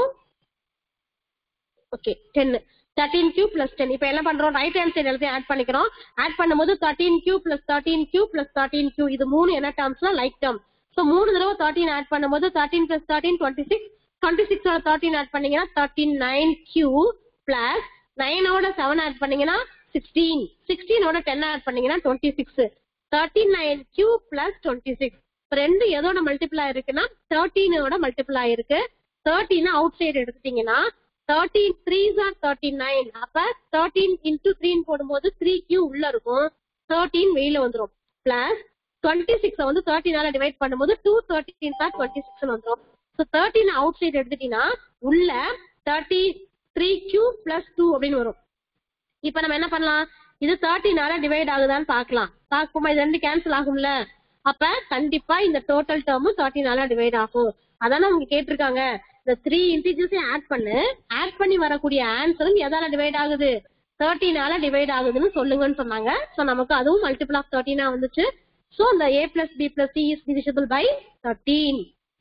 okay ten thirteen q plus ten இப்போ என்ன பண்றோம் ரைட் ஹேண்ட் சைடு எல்லாத்தையும் ஆட் பண்ணிக்கிறோம் ஆட் பண்ணும்போது thirteen q plus thirteen q plus thirteen q இது மூணு என்ன டேர்ம்ஸ்னா லைக் டேர்ம் ஸோ மூணு தடவை தேர்ட்டீன் ஆட் பண்ணும்போது thirteen plus thirteen twenty six டுவெண்ட்டி சிக்ஸோட தேர்ட்டீன் ஆட் பண்ணீங்கன்னா தேர்ட்டின் நைன் கியூ பிளஸ் நைனோட செவன் ஆட் பண்ணீங்கன்னா சிக்ஸ்டீன் சிக்ஸ்டீனோட டென் ஆட் பண்ணீங்கன்னா twenty six thirty nine q plus twenty six ரெண்டு எதோட மல்டிபிள் ஆயிருக்குன்னா தேர்ட்டீனோட மல்டிபிள் ஆயிருக்கு தேர்ட்டின் அவுட் சைடு எடுத்துட்டீங்கன்னா thirteen threes are thirty nine அப்ப தேர்ட்டீன் இன்டூ த்ரீன்னு போடும்போது த்ரீ கியூ உள்ள இருக்கும் தேர்ட்டீன் வெளியில வந்துரும் பிளஸ் டுவெண்ட்டி சிக்ஸ் வந்து தேர்ட்டினால டிவைட் பண்ணும்போது two thirteen are twenty six வந்துரும் ஸோ தேர்ட்டின் அவுட் சைடு எடுத்துட்டீங்கன்னா உள்ள thirty three Q plus two அப்படின்னு வரும் இப்ப நம்ம என்ன பண்ணலாம் இது தேர்ட்டினால டிவைட் ஆகுதான்னு பார்க்கலாம் பார்க்குமா இது ரெண்டு கேன்சல் ஆகும்ல அப்ப கண்டிப்பா இந்த டோட்டல் டேர்மும் தேர்ட்டினால டிவைட் ஆகும் அதான அவங்க கேட்டிருக்காங்க இந்த த்ரீ இன்டிஜர்ஸையும் ஆட் பண்ணு ஆட் பண்ணி வரக்கூடிய ஆன்சரும் எதால டிவைட் ஆகுது தேர்ட்டினால டிவைட் ஆகுதுன்னு சொல்லுங்கன்னு சொன்னாங்க சோ நமக்கு அதுவும் மல்டிபிள் ஆஃப் தேர்ட்டினா வந்துச்சு சோ இந்த a plus B plus c is divisible by thirteen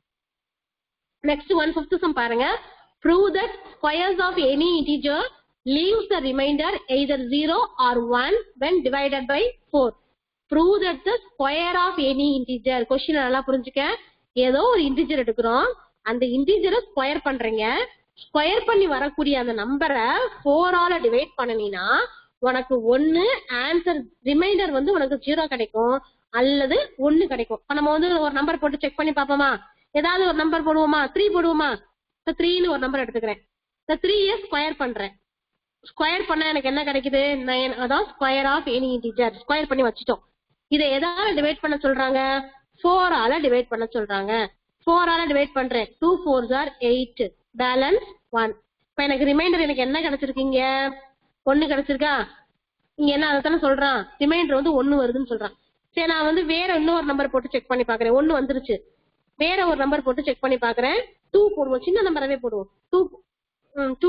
next one fifth sum பாருங்க prove that squares of any integer leaves the remainder either 0 or 1 when divided by 4 prove that the square of any integer question நல்லா புரிஞ்சுக்க ஏதோ ஒரு இன்டிஜர் எடுக்கிறோம் அந்த இன்டிஜரை ஸ்கொயர் பண்றீங்க ஸ்கொயர் பண்ணி வரக்கூடிய அந்த நம்பரை ஃபோரால டிவைட் பண்ணினா உனக்கு ஒன்னு ஆன்சர் ரிமைண்டர் வந்து உனக்கு ஜீரோ கிடைக்கும் அல்லது ஒன்னு கிடைக்கும் இப்ப நம்ம வந்து ஒரு நம்பர் போட்டு செக் பண்ணி பார்ப்போமா ஏதாவது ஒரு நம்பர் போடுவோமா த்ரீ போடுவோமா இப்ப த்ரீன்னு ஒரு நம்பர் எடுத்துக்கிறேன் இந்த த்ரீயை ஸ்கொயர் பண்றேன் ஸ்கொயர் பண்ணா எனக்கு என்ன கிடைக்குது நைன் அதான் square of any integer square பண்ணி வச்சுட்டோம் இதை எதால டிவைட் பண்ண சொல்றாங்க ஃபோரால டிவைட் பண்ண சொல்றாங்க ஃபோரால டிவைட் பண்றேன் two fours are eight balance one இப்ப எனக்கு ரிமைண்டர் எனக்கு என்ன கிடைச்சிருக்கீங்க ஒன்னு கிடைச்சிருக்கா இங்க என்ன அதைத்தானே சொல்றான் ரிமைண்டர் வந்து ஒன்னு வருதுன்னு சொல்றான் சரி நான் வந்து வேற இன்னொரு நம்பர் போட்டு செக் பண்ணி பாக்குறேன் ஒன்னு வந்துருச்சு வேற ஒரு நம்பர் போட்டு செக் பண்ணி பாக்குறேன் டூ போடுவோம் சின்ன நம்பராவே போடுவோம் டூ டூ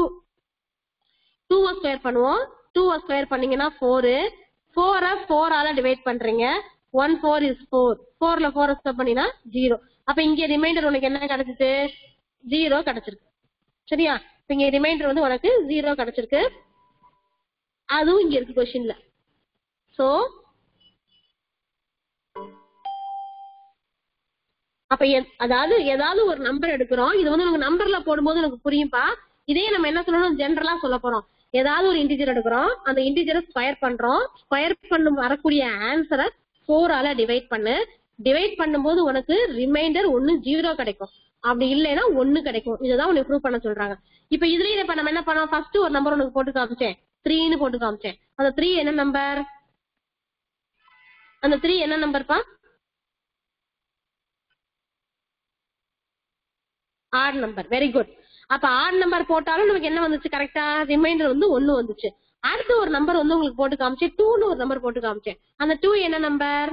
டூவை ஸ்கொயர் பண்ணுவோம் டூவை ஸ்கொயர் பண்ணீங்கன்னா ஃபோரு ஃபோரை ஃபோரால டிவைட் பண்றீங்க ஒன் ஃபோர் இஸ் ஃபோர் ஃபோர்ல ஃபோர் ஸ்கொயர் பண்ணினா ஜீரோ அப்ப இங்க ரிமைண்டர் உனக்கு என்ன கிடைச்சிச்சு ஜீரோ கிடைச்சிருக்கு சரியா இப்ப இங்க ரிமைண்டர் வந்து உனக்கு ஜீரோ கிடைச்சிருக்கு அதுவும் இங்க இருக்கு கொஸ்டின்ல சோ அப்ப எ- அதாவது ஏதாவது ஒரு நம்பர் எடுக்கிறோம் இது வந்து உனக்கு நம்பர்ல போடும்போது எனக்கு புரியும்பா இதே நம்ம என்ன சொல்லணும் ஜென்ரலா சொல்ல போறோம் ஏதாவது ஒரு இன்டிஜர் எடுக்கிறோம் அந்த இன்டிஜரை ஸ்கொயர் பண்றோம் ஸ்கொயர் பண்ணும் வரக்கூடிய ஆன்சரை ஃபோரால டிவைட் பண்ணு டிவைட் பண்ணும்போது உனக்கு ரிமைண்டர் ஒன்னு ஜீரோ கிடைக்கும் அப்படி இல்லைன்னா ஒன்னு கிடைக்கும் இதுதான் உனக்கு ப்ரூவ் பண்ண சொல்றாங்க இப்ப இதுலயே இப்ப நம்ம என்ன பண்ணோம் ஃபர்ஸ்ட் ஒரு நம்பர் உனக்கு போட்டு காமிச்சேன் த்ரீன்னு போட்டு காமிச்சேன் அந்த த்ரீ என்ன நம்பர் அந்த த்ரீ என்ன நம்பர்ப்பா ஆட் நம்பர் வெரி குட் அப்ப ஆட் நம்பர் போட்டாலும் நமக்கு என்ன வந்துச்சு கரெக்டா ரிமைண்டர் வந்து ஒன்னு வந்துச்சு அடுத்து ஒரு நம்பர் வந்து உங்களுக்கு போட்டு காமிச்சேன் டூன்னு ஒரு நம்பர் போட்டு காமிச்சேன் அந்த டூ என்ன number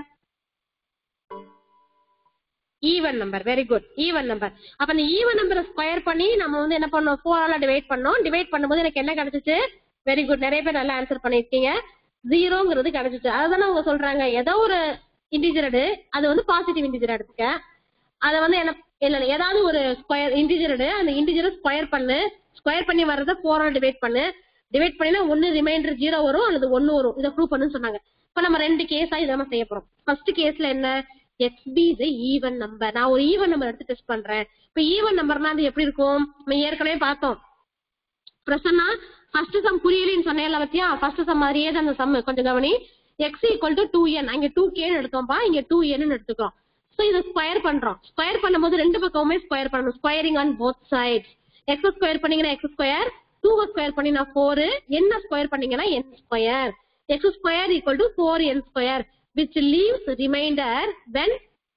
even number very good even number அப்ப அந்த ஈவன் நம்பரை ஸ்கொயர் பண்ணி நம்ம வந்து என்ன பண்ணோம் ஃபோரால டிவைட் பண்ணோம் டிவைட் பண்ணும்போது எனக்கு என்ன கிடைச்சிச்சு வெரி குட் நிறைய பேர் நல்லா ஆன்சர் பண்ணிருக்கீங்க ஜீரோங்கிறது கிடைச்சிச்சு அதுதானே அவங்க சொல்றாங்க ஏதோ ஒரு இன்டிஜர் எடு அது வந்து பாசிட்டிவ் இன்டிஜர் எடுத்துக்க அத வந்து என்ன இல்ல இல்ல, ஏதாவது ஒரு ஸ்கொயர் இன்டிஜர் எடு அந்த இன்டிஜரை ஸ்கொயர் பண்ணு ஸ்கொயர் பண்ணி வர்றத ஃபோரால் டிவைட் பண்ணு டிவைட் பண்ணினா ஒன்னு ரிமைண்டர் ஜீரோ வரும் அல்லது ஒன்னு வரும் இதை ப்ரூவ் பண்ணுன்னு சொன்னாங்க இப்ப நம்ம ரெண்டு கேஸா இதை நம்ம செய்ய போறோம் ஃபர்ஸ்ட் கேஸ்ல என்ன எக்ஸ்பி இஸ் ஈவன் நம்பர் நான் ஒரு ஈவன் நம்பர் எடுத்து டெஸ்ட் பண்றேன் இப்ப ஈவன் நம்பர்னா அது எப்படி இருக்கும் நம்ம ஏற்கனவே பார்த்தோம் பிரசன்னா ஃபர்ஸ்ட் சம் புரியலன்னு சொன்னேன்ல பத்தியா ஃபர்ஸ்ட் சம் மாதிரியே தான் அந்த சம் கொஞ்சம் கவனி x equal to two n அங்க டூ கேன்னு எடுத்தோம்ப்பா இங்க டூ என்னு எடுத்துக்கிறோம் சோ இதை ஸ்கொயர் பண்றோம் ஸ்கொயர் பண்ணும்போது ரெண்டு பக்கமுமே ஸ்கொயர் பண்ணணும் squaring on both sides x square பண்ணீங்கன்னா எக்ஸ் ஸ்கொயர் டூ ஸ்கொயர் பண்ணினா ஃபோர் என்ன ஸ்கொயர் பண்ணீங்கன்னா n square x square equal to four n square which leaves remainder when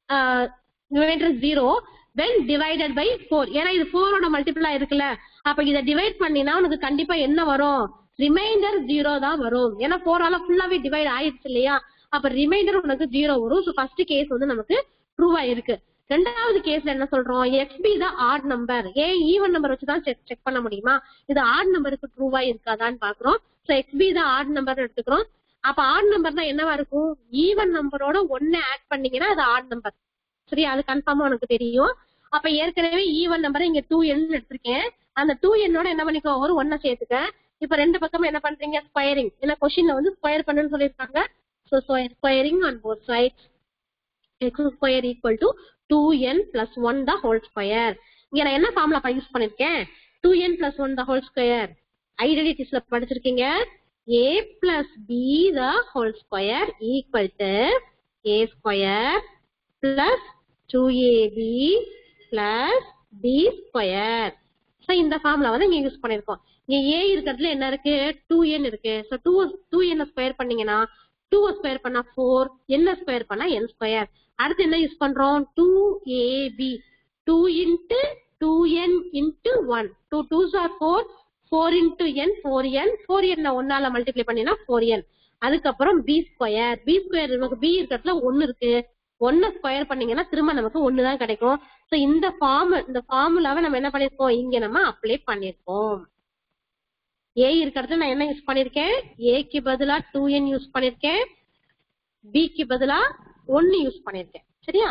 remainder zero when divided by four ஏன்னா இது ஃபோரோட மல்டிபிளா இருக்குல்ல அப்ப இதை டிவைட் பண்ணினா உனக்கு கண்டிப்பா என்ன வரும் ரிமைண்டர் ஜீரோ தான் வரும் ஏன்னா ஃபோரால ஃபுல்லாவே டிவைட் ஆயிடுச்சு இல்லையா அப்ப ரிமைண்டர் உனக்கு ஜீரோ வரும் ஸோ ஃபர்ஸ்ட் கேஸ் வந்து நமக்கு ப்ரூவ் ஆயிருக்கு ரெண்டாவது கேஸ்ல என்ன சொல்றோம் எக்ஸ்பி தான் ஆட் நம்பர் ஏன் ஈவன் நம்பர் வச்சு தான் செக் செக் பண்ண முடியுமா இது ஆட் நம்பருக்கு ட்ரூவா இருக்காதான்னு பாக்குறோம் ஸோ எக்ஸ்பி தான் ஆட் நம்பர் எடுத்துக்கிறோம் அப்ப ஆட் நம்பர் தான் என்னவா இருக்கும் ஈவன் நம்பரோட ஒன்னு ஆட் பண்ணீங்கன்னா அது ஆட் நம்பர் சரி அது கன்ஃபார்மா உனக்கு தெரியும் அப்ப ஏற்கனவே ஈவன் நம்பரை இங்க டூ என் எடுத்திருக்கேன் அந்த டூ என்னோட என்ன பண்ணிக்கோ ஒரு ஒன்ன சேர்த்துக்க இப்ப ரெண்டு பக்கமும் என்ன பண்றீங்க ஸ்கொயரிங் ஏன்னா கொஸ்டின்ல வந்து ஸ்கொயர் பண்ணுன்னு சொல்லியிருக்காங்க so squaring on both sides x square equal to two n plus one the whole square இங்க நான் என்ன ஃபார்முலா யூஸ் பண்ணிருக்கேன் two n plus one the whole square ஐடென்டிட்டிஸ்ல படிச்சிருக்கீங்க a plus b the whole square equal to a square plus two a b plus b square so இந்த ஃபார்முலா வந்து இங்க யூஸ் பண்ணிருக்கோம் இங்க ஏ இருக்கிறதுல என்ன இருக்கு டூ என் இருக்கு ஸோ டூ டூ என்ன ஸ்கொயர் பண்ணீங்கன்னா டூ ஸ்கொயர் பண்ணா ஃபோர் என்ன ஸ்கொயர் பண்ணா என் ஸ்கொயர் அடுத்து என்ன யூஸ் பண்றோம் two a b two into two n into one two twos are four four into n four n four n ஒன்னால மல்டிப்ளை பண்ணினா ஃபோர் என் அதுக்கப்புறம் பி ஸ்கொயர் பி ஸ்கொயர் நமக்கு பி இருக்கிறதுல ஒன்னு இருக்கு ஒன்னு ஸ்கொயர் பண்ணீங்கன்னா திரும்ப நமக்கு ஒன்னு தான் கிடைக்கும் சோ இந்த ஃபார்ம் இந்த ஃபார்முலாவை நம்ம என்ன பண்ணிருக்கோம் இங்க நம்ம அப்ளை பண்ணிருக்கோம் ஏ இருக்கிறது நான் என்ன யூஸ் பண்ணிருக்கேன் ஏக்கு பதிலா டூ என் யூஸ் பண்ணிருக்கேன் பிக்கு பதிலா ஒன்னு யூஸ் பண்ணிருக்கேன் சரியா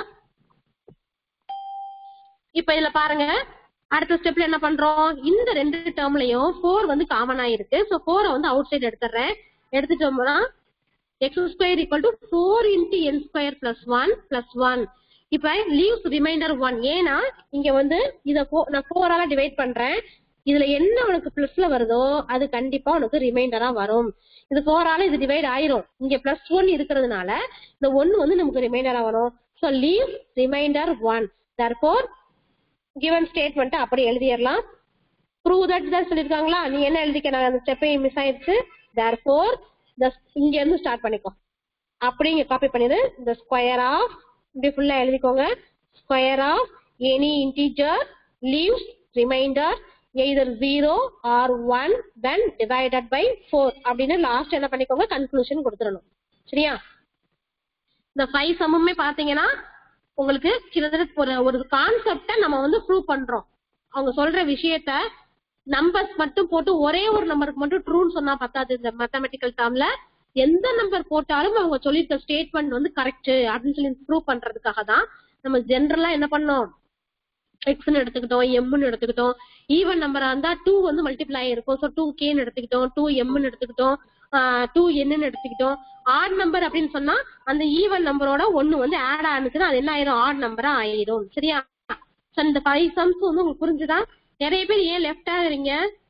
இப்ப இதுல பாருங்க அடுத்த ஸ்டெப்ல என்ன பண்றோம் இந்த ரெண்டு டேர்ம்லயும் ஃபோர் வந்து காமனா இருக்கு சோ ஃபோரை வந்து அவுட் சைடு எடுத்துறேன் எடுத்துட்டோம்னா x square equal to four into n square plus one plus one இப்ப லீவ்ஸ் ரிமைண்டர் ஒன் ஏன்னா இங்க வந்து இத fo- நான் ஃபோரால டிவைட் பண்றேன் இதுல என்ன உனக்கு பிளஸ்ல வருதோ அது கண்டிப்பா உனக்கு ரிமைண்டரா வரும் இது ஃபோரால இது டிவைட் ஆயிரும் இங்க பிளஸ் ஒன் இருக்கிறதுனால இந்த ஒன்னு வந்து நமக்கு ரிமைண்டரா வரும் so leave remainder one therefore given statement அப்படி எழுதிடலாம் ப்ரூவ் தட் தான் சொல்லிருக்காங்களா நீ என்ன எழுதிக்க நான் அந்த ஸ்டெப்பை மிஸ் ஆயிடுச்சு தேர்ஃபோர் இங்க இருந்து ஸ்டார்ட் பண்ணிக்கோ அப்படி இங்க காப்பி பண்ணிடு இந்த ஸ்கொயர் ஆஃப் இப்படி ஃபுல்லா எழுதிக்கோங்க square of any integer leaves remainder either zero or one then divided by four அப்படின்னு லாஸ்ட் என்ன பண்ணிக்கோங்க கன்க்ளூஷன் கொடுத்துடணும் சரியா இந்த ஃபைவ் சம்முமே பாத்தீங்கன்னா உங்களுக்கு கிட்டத்தட்ட ஒரு ஒரு கான்செப்டை நம்ம வந்து ப்ரூவ் பண்றோம் அவங்க சொல்ற விஷயத்த நம்பர்ஸ் மட்டும் போட்டு ஒரே ஒரு நம்பருக்கு மட்டும் ட்ரூன்னு சொன்னா பத்தாது இந்த மேத்தமெட்டிக்கல் டேர்ம்ல எந்த நம்பர் போட்டாலும் அவங்க சொல்லியிருக்க ஸ்டேட்மெண்ட் வந்து கரெக்ட் அப்படின்னு சொல்லி ப்ரூவ் பண்றதுக்காக தான் நம்ம ஜென்ரலா என்ன பண்ணோம் எக்ஸ்னு எடுத்துக்கிட்டோம் எம்னு எடுத்துக்கிட்டோம் ஈவன் நம்பரா இருந்தா டூ வந்து மல்டிப்ளை ஆயிருக்கும் ஸோ டூ கேன்னு எடுத்துக்கிட்டோம் டூ எம்னு எடுத்துக்கிட்டோம் டூ என்னன்னு எடுத்துக்கிட்டோம் ஆட் நம்பர் அப்படின்னு சொன்னா அந்த ஈவன் நம்பரோட ஒன்னு வந்து ஆட் ஆனிச்சுன்னா அது என்ன ஆயிரும் ஆட் நம்பரா ஆயிரும் சரியா So, இந்த ஃபைவ் சம்ஸ் வந்து உங்களுக்கு புரிஞ்சுதா நிறைய பேர் ஏன் லெஃப்ட் ஆகுறீங்க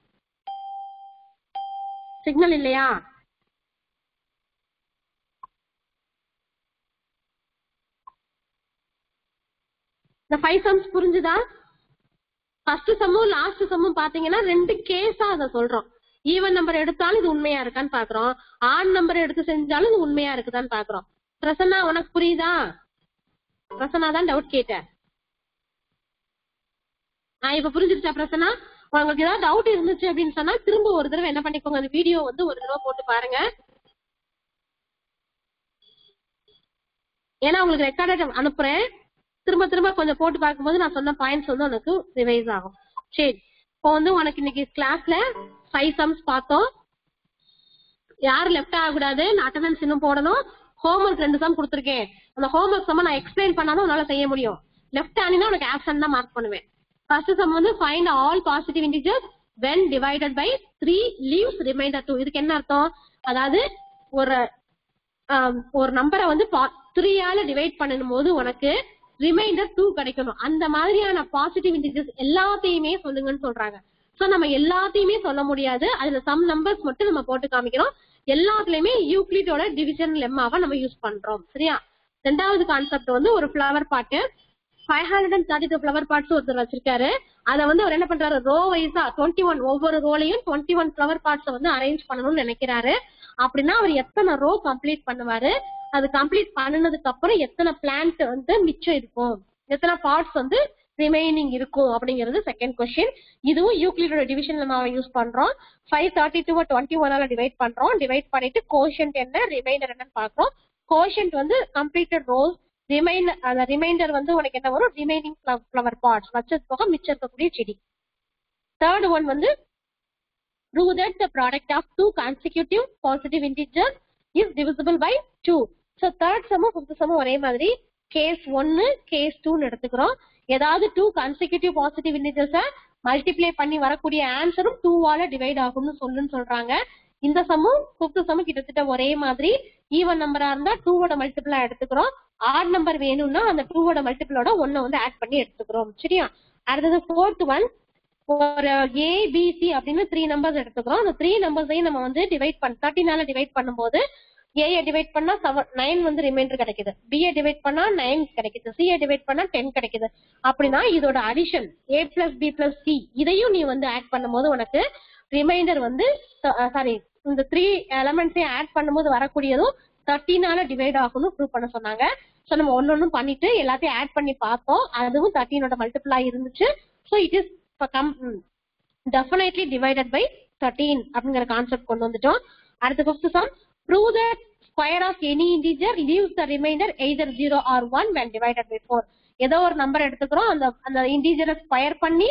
சிக்னல் இல்லையா இந்த ஃபைவ் சம்ஸ் புரிஞ்சுதா ஃபர்ஸ்ட் சம்மும் லாஸ்ட் சம்மும் பாத்தீங்கன்னா ரெண்டு கேஸா அதை சொல்றோம் ஈவன் நம்பர் எடுத்தாலும் இது உண்மையா இருக்கான்னு பாக்குறோம் ஆண் நம்பர் எடுத்து செஞ்சாலும் இது உண்மையா இருக்குதான்னு பாக்குறோம் பிரசன்னா உனக்கு புரியுதா பிரசன்னா தான் டவுட் கேட்டேன் ஆஹ் இப்ப புரிஞ்சிருச்சா பிரசன்னா உங்களுக்கு ஏதாவது டவுட் இருந்துச்சு அப்படின்னு சொன்னா திரும்ப ஒரு தடவை என்ன பண்ணிக்கோங்க அந்த வீடியோ வந்து ஒரு தடவை போட்டு பாருங்க ஏன்னா உங்களுக்கு ரெக்கார்டட் அனுப்புறேன் திரும்ப திரும்ப கொஞ்சம் போட்டு பார்க்கும்போது நான் சொன்ன பாயிண்ட்ஸ் வந்து உனக்கு ரிவைஸ் ஆகும் சரி இப்போ வந்து உனக்கு இன்னைக்கு கிளாஸ்ல ஃபைவ் சம்ஸ் பார்த்தோம் யாரும் லெஃப்ட் ஆகக்கூடாது அட்டண்டன்ஸ் இன்னும் போடணும் ஹோம்ஒர்க் ரெண்டு சம் கொடுத்துருக்கேன் அந்த ஹோம்ஒர்க் சம்ம நான் எக்ஸ்பிளைன் பண்ணாதான் உன்னால செய்ய முடியும் லெஃப்ட் ஆனினா உனக்கு ஆப்ஷன் தான் மார்க் பண்ணுவேன் ஃபர்ஸ்ட் சம் வந்து find all positive integers when divided by three leaves remainder two இதுக்கு என்ன அர்த்தம் அதாவது ஒரு ஆம், ஒரு நம்பரை வந்து த்ரீயால டிவைட் பண்ணும் போது உனக்கு ரிமைண்டர் டூ கிடைக்கணும் அந்த மாதிரியான பாசிட்டிவ் இன்டிஜர்ஸ் எல்லாத்தையுமே சொல்லுங்கன்னு சொல்றாங்க சோ நம்ம எல்லாத்தையுமே சொல்ல முடியாது அதுல சம் நம்பர்ஸ் மட்டும் நம்ம போட்டு காமிக்கிறோம் எல்லாத்துலயுமே யூக்ளிட்டோட டிவிஷன் லெம்மாவை நம்ம யூஸ் பண்றோம் சரியா ரெண்டாவது கான்செப்ட் வந்து ஒரு flower pot five hundred and thirty two flower pots ஒருத்தர் வச்சிருக்காரு அதை வந்து அவர் என்ன பண்றாரு ரோ வைஸா டுவெண்ட்டி ஒன் ஒவ்வொரு ரோலையும் டுவெண்ட்டி ஒன் ஃபிளவர் பார்ட்ஸ் வந்து அரேஞ்ச் பண்ணணும்னு நினைக்கிறாரு அப்படின்னா அவர் எத்தனை ரோ கம்ப்ளீட் பண்ணுவாரு அது கம்ப்ளீட் பண்ணனதுக்கு அப்புறம் எத்தனை பிளான்ட் வந்து மிச்சம் இருக்கும் எத்தனை பார்ட்ஸ் வந்து ரிமைனிங் இருக்கும் அப்படிங்கிறது செகண்ட் கொஸ்டின் இதுவும் யூக்ளிடோட டிவிஷன் நம்ம யூஸ் பண்றோம் ஃபைவ் தேர்ட்டி டூ டுவெண்ட்டி ஒன்னால டிவைட் பண்றோம் டிவைட் பண்ணிட்டு கோஷன்ட் என்ன ரிமைண்டர் என்னன்னு பாக்குறோம் கோஷன்ட் வந்து கம்ப்ளீட்டட் ரோஸ் ரிமைண்டர் அந்த ரிமைண்டர் வந்து உனக்கு என்ன வரும் ரிமைனிங் ஃபிளவர் பார்ட்ஸ் வச்சது போக மிச்சம் இருக்கக்கூடிய செடி தேர்ட் ஒன் வந்து prove that the product of two consecutive positive integers is divisible by 2. So third sum fifth sum ஒரே மாதிரி கேஸ் ஒன்னு கேஸ் டூன்னு எடுத்துக்கிறோம் ஏதாவது டூ கன்சிக்யூட்டிவ் பாசிட்டிவ் இன்டிஜர்ஸ மல்டிப்ளை பண்ணி வரக்கூடிய ஆன்சரும் டூவால டிவைட் ஆகும்னு சொல்லுன்னு சொல்றாங்க இந்த சம்மும் ஃபிஃப்த் சம்மும் கிட்டத்தட்ட ஒரே மாதிரி ஈவன் நம்பரா இருந்தா டூவோட மல்டிபிளா எடுத்துக்கிறோம் ஆட் நம்பர் வேணும்னா அந்த டூவோட மல்டிபிளோட ஒன்ன வந்து ஆட் பண்ணி எடுத்துக்கிறோம் சரியா அடுத்தது ஃபோர்த் ஒன் ஒரு ஏ பி சி அப்படின்னு த்ரீ நம்பர்ஸ் எடுத்துக்கிறோம் அந்த த்ரீ நம்பர்ஸையும் நம்ம வந்து டிவைட் பண்ண தேர்ட்டினால டிவைட் பண்ணும்போது ஏ டிவைட் பண்ணா செவன் நைன் வந்து ரிமைண்டர் கிடைக்குது பி டிவைட் பண்ணா நைன் கிடைக்குது சி டிவைட் பண்ணா டென் கிடைக்குது அப்படின்னா இதோட addition A plus B plus C இதையும் நீ வந்து ஆட் பண்ணும்போது உனக்கு ரிமைண்டர் வந்து சாரி இந்த த்ரீ எலமெண்ட்ஸையும் ஆட் பண்ணும்போது வரக்கூடியதும் தேர்ட்டீனால டிவைட் ஆகணும் ப்ரூவ் பண்ண சொன்னாங்க ஸோ நம்ம ஒன்னொன்னு பண்ணிட்டு எல்லாத்தையும் ஆட் பண்ணி பார்த்தோம் அதுவும் தேர்ட்டீனோட மல்டிபிளா இருந்துச்சு so it is come definitely divided by thirteen அப்படிங்கிற கான்செப்ட் கொண்டு வந்துட்டோம் அடுத்த fifth sum prove the square of any integer leaves the remainder either zero or one when divided by four ஏதோ ஒரு நம்பர் எடுத்துக்கிறோம் அந்த அந்த இன்டிஜரை ஸ்கொயர் பண்ணி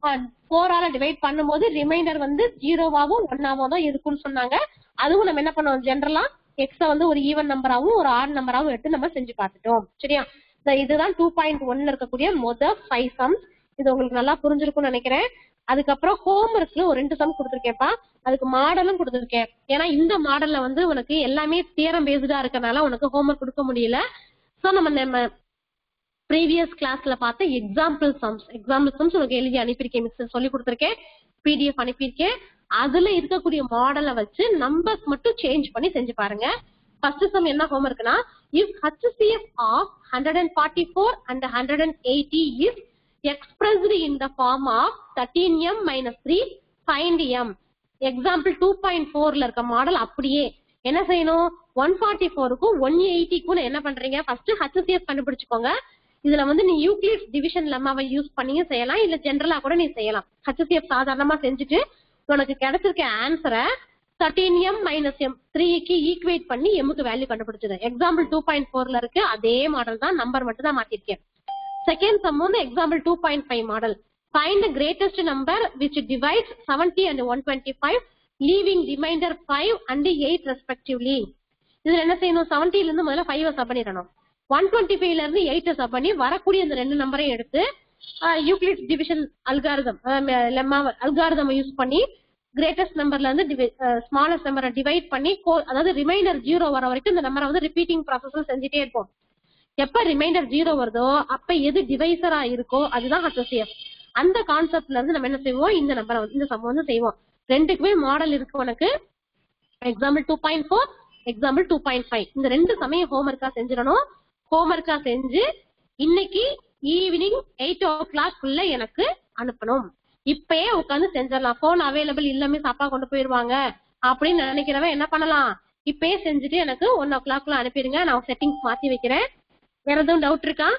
ஃபோரால டிவைட் பண்ணும்போது ரிமைண்டர் வந்து ஜீரோவாவும் ஒன்னாவும் தான் இருக்கும்னு சொன்னாங்க அதுவும் நம்ம என்ன பண்ணுவோம் ஜென்ரலா எக்ஸ வந்து ஒரு ஈவன் நம்பராவும் ஒரு ஆட் நம்பராவும் எடுத்து நம்ம செஞ்சு பார்த்துட்டோம் சரியா இந்த இதுதான் டூ பாயிண்ட் ஒன்ல இருக்கக்கூடிய மொத ஃபைவ் சம்ஸ் இது உங்களுக்கு நல்லா புரிஞ்சிருக்கும்னு நினைக்கிறேன் அதுக்கப்புறம் ஹோம் ஒர்க்ல ஒரு ரெண்டு சம் கொடுத்துருக்கேன்ப்பா அதுக்கு மாடலும் கொடுத்துருக்கேன் ஏன்னா இந்த மாடல்ல வந்து உனக்கு எல்லாமே தியரம் பேஸ்டா இருக்கறனால உனக்கு ஹோம்ஒர்க் கொடுக்க முடியல சோ நம்ம நம்ம ப்ரீவியஸ் கிளாஸ்ல பார்த்த எக்ஸாம்பிள் சம்ஸ் எக்ஸாம்பிள் சம்ஸ் உனக்கு எழுதி அனுப்பியிருக்கேன் மிஸ் சொல்லி கொடுத்துருக்கேன் பிடிஎஃப் அனுப்பியிருக்கேன் அதுல இருக்கக்கூடிய மாடலை வச்சு நம்பர்ஸ் மட்டும் சேஞ்ச் பண்ணி செஞ்சு பாருங்க ஃபர்ஸ்ட் சம் என்ன ஹோம் இருக்குன்னா if HCF of hundred and forty four and hundred and eighty is expressed in the form of 13m minus 3 find m example two point ஃபோர்ல இருக்க மாடல் அப்படியே என்ன செய்யணும் ஒன் ஃபார்ட்டி ஃபோருக்கும் ஒன் எயிட்டிக்கும் என்ன பண்றீங்க ஃபர்ஸ்ட் ஹச்சிஎஃப் கண்டுபிடிச்சுக்கோங்க இதுல வந்து நீ யூக்ளிட் டிவிஷன் லெம்மாவை யூஸ் பண்ணியும் செய்யலாம் இல்ல ஜென்ரலா கூட நீ செய்யலாம் ஹச்சிஎஃப் சாதாரணமா செஞ்சுட்டு உனக்கு கிடைச்சிருக்க ஆன்சரை தேர்ட்டீன் எம் மைனஸ் எம் த்ரீக்கு ஈக்குவேட் பண்ணி எம்முக்கு வேல்யூ கண்டுபிடிச்சது எக்ஸாம்பிள் டூ பாயிண்ட் ஃபோர்ல இருக்கு அதே மாடல் தான் நம்பர் மட்டும் தான் மாத்திருக்கேன் செகண்ட் சம் வந்து example two point five model find the greatest number which divides seventy and one twenty five leaving remainder five and eight respectively இதுல என்ன செய்யணும் செவன்டில இருந்து முதல்ல ஃபைவ் சப் பண்ணிடணும் ஒன் டுவெண்ட்டி ஃபைவ்ல இருந்து எயிட் சப் பண்ணி வரக்கூடிய இந்த ரெண்டு நம்பரையும் எடுத்து Euclid division algorithm lemma algorithm use பண்ணி கிரேட்டஸ்ட் நம்பர்ல இருந்து ஸ்மாலஸ்ட் நம்பரை டிவைட் பண்ணி அதாவது ரிமைண்டர் ஜீரோ வர வரைக்கும் இந்த நம்பரை வந்து ரிப்பீட்டிங் ப்ராசஸ் செஞ்சுட்டே இருப்போம் எப்ப ரிமைண்டர் ஜீரோ வருதோ அப்ப எது டிவைசரா இருக்கோ அதுதான் ஹச்சிஎஃப் அந்த கான்செப்ட்ல இருந்து நம்ம என்ன செய்வோம் இந்த நம்பரை வந்து இந்த சம் வந்து செய்வோம் ரெண்டுக்குமே மாடல் இருக்கு உனக்கு example two point four example two point five இந்த ரெண்டு சமயம் ஹோம்ஒர்க்கா செஞ்சிடணும் ஹோம்ஒர்க்கா செஞ்சு இன்னைக்கு ஈவினிங் எயிட் ஓ கிளாக் குள்ள எனக்கு அனுப்பணும் இப்பயே உட்காந்து செஞ்சிடலாம் போன் அவைலபிள் இல்லாம சாப்பா கொண்டு போயிருவாங்க அப்படின்னு நினைக்கிறவன் என்ன பண்ணலாம் இப்பயே செஞ்சுட்டு எனக்கு ஒன் ஓ கிளாக்ல அனுப்பிடுங்க நான் செட்டிங்ஸ் மாத்தி வைக்கிறேன் வேற எதுவும் டவுட் இருக்கா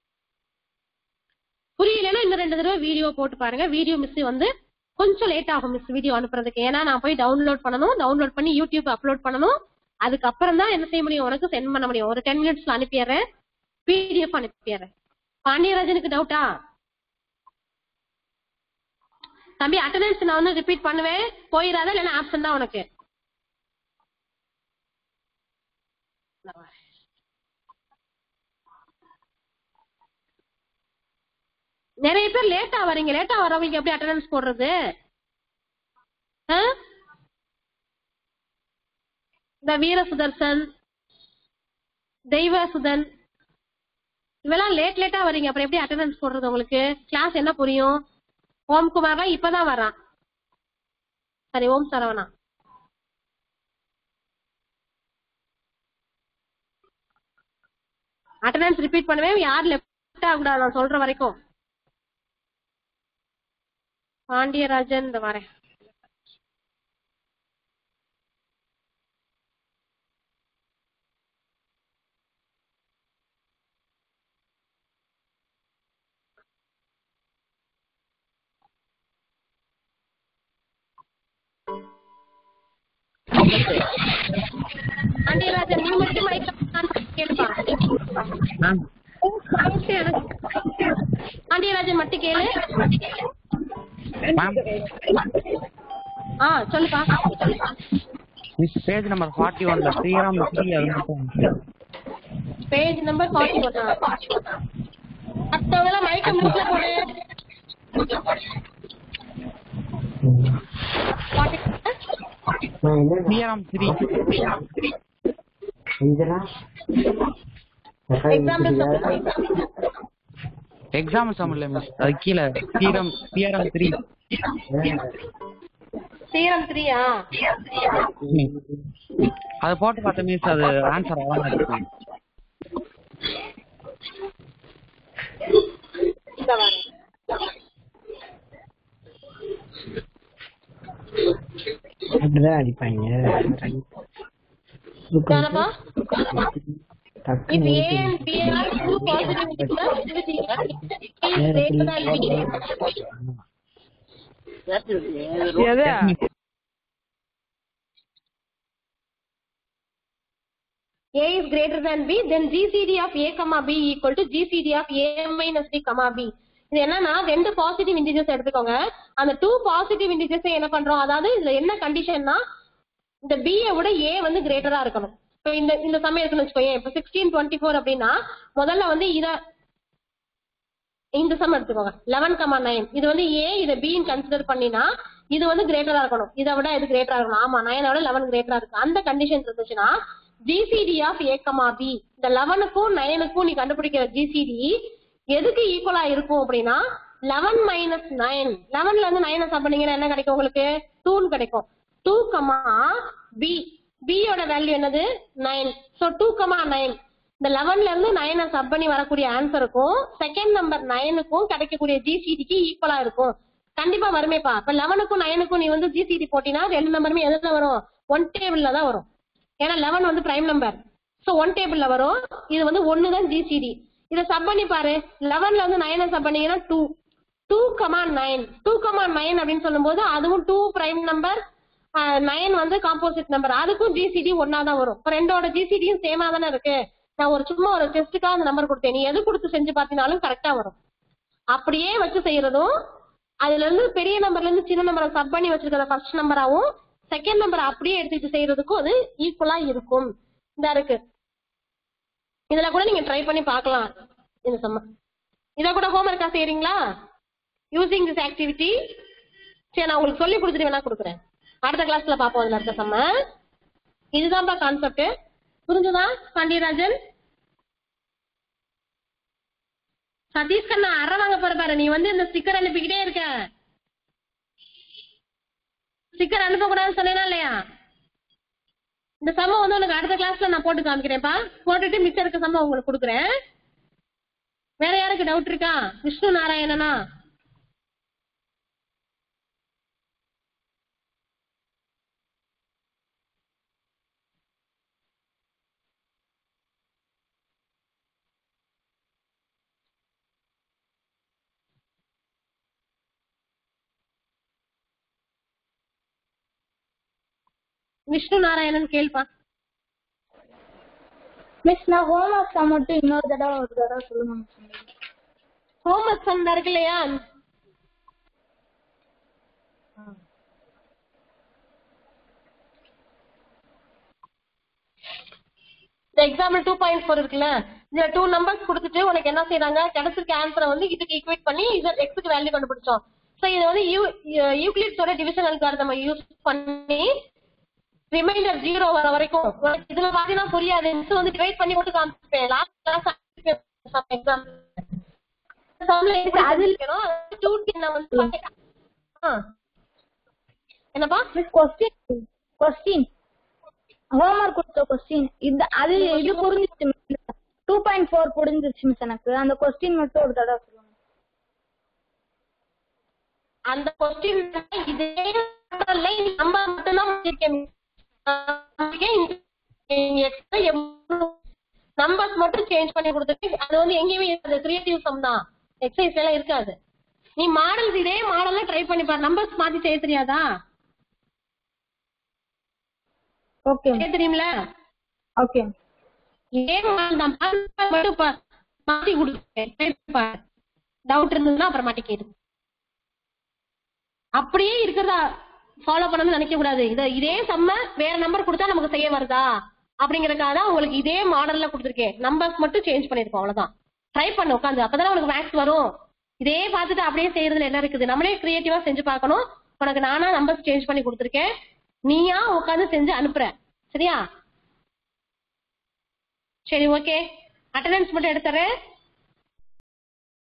புரியலன்னா இன்னும் ரெண்டு தடவை வீடியோ போட்டு பாருங்க வீடியோ மிஸ் வந்து கொஞ்சம் லேட் ஆகும் மிஸ் வீடியோ அனுப்புறதுக்கு ஏன்னா நான் போய் டவுன்லோட் பண்ணணும் டவுன்லோட் பண்ணி யூடியூப் அப்லோட் பண்ணணும் அதுக்கப்புறம் தான் என்ன செய்ய முடியும் உனக்கு சென்ட் பண்ண முடியும் ஒரு டென் மினிட்ஸ்ல அனுப்பிடுறேன் பிடிஎஃப் அனுப்பிடுறேன் பாண்டியராஜனுக்கு டவுட்டா தம்பி அட்டண்டன்ஸ் நான் வந்து ரிப்பீட் பண்ணுவேன் போயிடாத இல்லைன்னா ஆப்சன் தான் உனக்கு நிறைய பேர் லேட்டா வரீங்க லேட்டா வரவங்க எப்படி அட்டெண்டன்ஸ் போடுறது ஆ? இந்த வீர சுதர்சன் தெய்வ சுதன் இவெல்லாம் லேட் லேட்டா வரீங்க அப்புறம் எப்படி அட்டெண்டன்ஸ் போடுறது உங்களுக்கு கிளாஸ் என்ன புரியும் ஓம் குமார்லாம் இப்பதான் வரான் சரி ஓம் சரவணா அட்டெண்டன்ஸ் ரிப்பீட் பண்ணுவேன் யார் லெஃப்ட் ஆகக்கூடாது நான் சொல்ற வரைக்கும் பாண்டியராஜன் இந்த வரேன் பாண்டியராஜன் நீ மட்டும் மைக்ல கேளுப்பா மேம் பாண்டியராஜன் மட்டும் கேளு மேம் ஆ சொல்லுப்பா மிஸ் பேஜ் நம்பர் ஃபார்ட்டி ஒன்ல ஸ்ரீராம் ஸ்ரீ அது மட்டும் பேஜ் நம்பர் ஃபார்ட்டி ஒன்னா மத்தவங்க மைக்க மூட்ல போடு Sriram Sri example exam sum இல்ல மிஸ் அது கீழே ஸ்ரீராம் ஸ்ரீராம் த்ரீ சீரம் த்ரீயா ம் அதை போட்டு பார்த்த மிஸ் அது ஆன்சர் ஆகாம இருக்கு இந்த வரேன் அப்படிதான் அடிப்பாங்க தானப்பா If A and B are two positive integers, it is greater than B. எது A is greater than B, then GCD of A, comma B equal to GCD of A minus B, comma B. இது என்னன்னா ரெண்டு பாசிட்டிவ் இன்டிஜர்ஸ் எடுத்துக்கோங்க அந்த டூ பாசிட்டிவ் இன்டிஜர்ஸ் என்ன பண்றோம் அதாவது இதுல என்ன கண்டிஷன்னா இந்த B ய விட A வந்து கிரேட்டரா இருக்கணும் இப்போ இந்த இந்த சமயம் இருக்குன்னு வச்சுக்கோங்க இப்போ சிக்ஸ்டீன் டுவெண்ட்டி ஃபோர் அப்படின்னா முதல்ல வந்து இத இந்த சம் எடுத்துக்கோங்க லெவன் கமா நைன் இது வந்து ஏ இதை பின்னு கன்சிடர் பண்ணினா இது வந்து கிரேட்டரா இருக்கணும் இதை விட இது கிரேட்டரா இருக்கணும் ஆமா நைனை விட லெவன் கிரேட்டரா இருக்கு அந்த கண்டிஷன் இருந்துச்சுன்னா GCD of A comma B இந்த லெவனுக்கும் நைனுக்கும் நீ கண்டுபிடிக்கிற ஜிசிடி எதுக்கு ஈக்குவலா இருக்கும் அப்படின்னா லெவன் மைனஸ் நைன் லெவன்ல இருந்து நைனை சப் பண்ணீங்கன்னா என்ன கிடைக்கும் உங்களுக்கு டூன்னு கிடைக்கும் டூ கமா பி பியோட வேல்யூ என்னது nine so two comma nine இந்த லெவன்ல இருந்து நைனை சப் பண்ணி வரக்கூடிய ஆன்சருக்கும் செகண்ட் நம்பர் நைனுக்கும் கிடைக்கக்கூடிய ஜிசிடிக்கு ஈக்குவலா இருக்கும் கண்டிப்பா வருமேப்பா இப்ப லெவனுக்கும் நைனுக்கும் நீ வந்து ஜிசிடி போட்டினா ரெண்டு நம்பருமே எதுல வரும் ஒன் டேபிள்ல தான் வரும் ஏன்னா லெவன் வந்து பிரைம் நம்பர் சோ ஒன் டேபிள்ல வரும் இது வந்து ஒன்னு தான் ஜிசிடி இதை சப் பண்ணி பாரு லெவன்ல வந்து நைனை சப் பண்ணீங்கன்னா two two comma nine two comma nine அப்படின்னு சொல்லும்போது அதுவும் டூ பிரைம் நம்பர் நைன் வந்து காம்போசிட் நம்பர் அதுக்கும் ஜிசிடி ஒன்னா தான் வரும் இப்போ ரெண்டோட ஜிசிடியும் சேமா தானே இருக்கு நான் ஒரு சும்மா ஒரு டெஸ்ட்டுக்காக அந்த நம்பர் கொடுத்தேன் நீ எது கொடுத்து செஞ்சு பார்த்தீங்கனாலும் கரெக்டா வரும் அப்படியே வச்சு செய்யறதும் அதுல இருந்து பெரிய நம்பர்ல இருந்து சின்ன நம்பரை சப் பண்ணி வச்சிருக்கிற ஃபர்ஸ்ட் நம்பராவும் செகண்ட் நம்பர் அப்படியே எடுத்துட்டு செய்யறதுக்கும் அது ஈக்குவலா இருக்கும் இந்த இருக்கு இதுல கூட நீங்க ட்ரை பண்ணி பார்க்கலாம் இந்த சம்ம இத கூட ஹோம்ஒர்க்கா செய்றீங்களா யூசிங் திஸ் ஆக்டிவிட்டி சரி நான் உங்களுக்கு சொல்லி கொடுத்துட்டு வேணா கொடுக்குறேன் அடுத்த கிளாஸ்ல பாப்போம் இதுல இருக்க சம்ம இதுதான்ப்பா கான்செப்ட் புரிஞ்சுதா பாண்டியராஜன் சதீஷ் கண்ணா அற வாங்க போற பாரு நீ வந்து இந்த ஸ்டிக்கர் அனுப்பிக்கிட்டே இருக்க ஸ்டிக்கர் அனுப்பக்கூடாதுன்னு சொன்னேனா இல்லையா இந்த சம்ம வந்து உனக்கு அடுத்த கிளாஸ்ல நான் போட்டு காமிக்கிறேன்ப்பா போட்டுட்டு மிச்சம் இருக்க சம்ம உங்களுக்கு கொடுக்குறேன் வேற யாருக்கு டவுட் இருக்கா விஷ்ணு நாராயணனா விஷ்ணு நாராயணன் கேள்ப்பா மிஸ் நான் ஹோம் ஒர்க் மட்டும் இன்னொரு தடவை ஒரு தடவை சொல்லுங்க மிஸ் ஹோம்ஒர்க் சம் இருக்கு இல்லையா இந்த எக்ஸாம்பிள் டூ பாயிண்ட் ஃபோர் இருக்குல்ல இதுல டூ நம்பர்ஸ் கொடுத்துட்டு உனக்கு என்ன செய்றாங்க கிடைச்சிருக்க ஆன்சரை வந்து இதுக்கு ஈக்குவேட் பண்ணி இது எக்ஸுக்கு வேல்யூ கண்டுபிடிச்சோம் ஸோ இது வந்து யூ யூக்ளிட்ஸோட டிவிஷன் அல்காரதம் யூஸ் பண்ணி ரிமைண்டர் ஜீரோ வர வரைக்கும் உனக்கு இதுல பாத்தீங்கன்னா புரியாது மிஸ் வந்து டிவைட் பண்ணி போட்டு காமிச்சிருப்பேன் லாஸ்ட் கிளாஸ் எக்ஸாம் என்னப்பா miss question question home work கொடுத்த கொஸ்டின் இது அது இது புரிஞ்சிச்சு மிஸ் டூ பாயிண்ட் ஃபோர் புரிஞ்சிச்சு மிஸ் எனக்கு அந்த கொஸ்டின் மட்டும் ஒரு தடவை சொல்லுங்க அந்த கொஸ்டின் இதே நம்பர் மட்டும்தான் முடிச்சிருக்கேன் நம்பர்ஸ் மட்டும் சேஞ்ச் பண்ணி கொடுத்துட்டு அது வந்து எங்கேயுமே இருக்காது கிரியேட்டிவ் சம் தான் எக்ஸசைஸ் எல்லாம் இருக்காது நீ மாடல்ஸ் இதே மாடல்ல ட்ரை பண்ணி பாரு நம்பர்ஸ் மாத்தி செய்ய தெரியாதா ஓகே செய்ய தெரியும்ல ஓகே இதே மாடல் தான் பாரு, மட்டும் பா- மாத்தி கொடுத்துருக்கேன் டவுட் இருந்ததுன்னா அப்புறமாட்டி கேட்டு அப்படியே இருக்கிறதா ஃபாலோ பண்ணணும்னு நினைக்க கூடாது இத இதே செம்ம வேற நம்பர் கொடுத்தா நமக்கு செய்ய வருதா அப்படிங்கறதுக்காக தான் உங்களுக்கு இதே மாடல்ல கொடுத்துருக்கேன் நம்பர்ஸ் மட்டும் சேஞ்ச் பண்ணிருக்கோம் அவ்வளவுதான் ட்ரை பண்ணு உட்காந்து அப்பதான் உனக்கு மேக்ஸ் வரும் இதே பார்த்துட்டு அப்படியே செய்யறதுல என்ன இருக்குது நம்மளே கிரியேட்டிவா செஞ்சு பார்க்கணும் உனக்கு நானா நம்பர்ஸ் சேஞ்ச் பண்ணி கொடுத்துருக்கேன் நீயா உட்காந்து செஞ்சு அனுப்புற சரியா சரி ஓகே அட்டெண்டன்ஸ் மட்டும் எடுத்துறேன்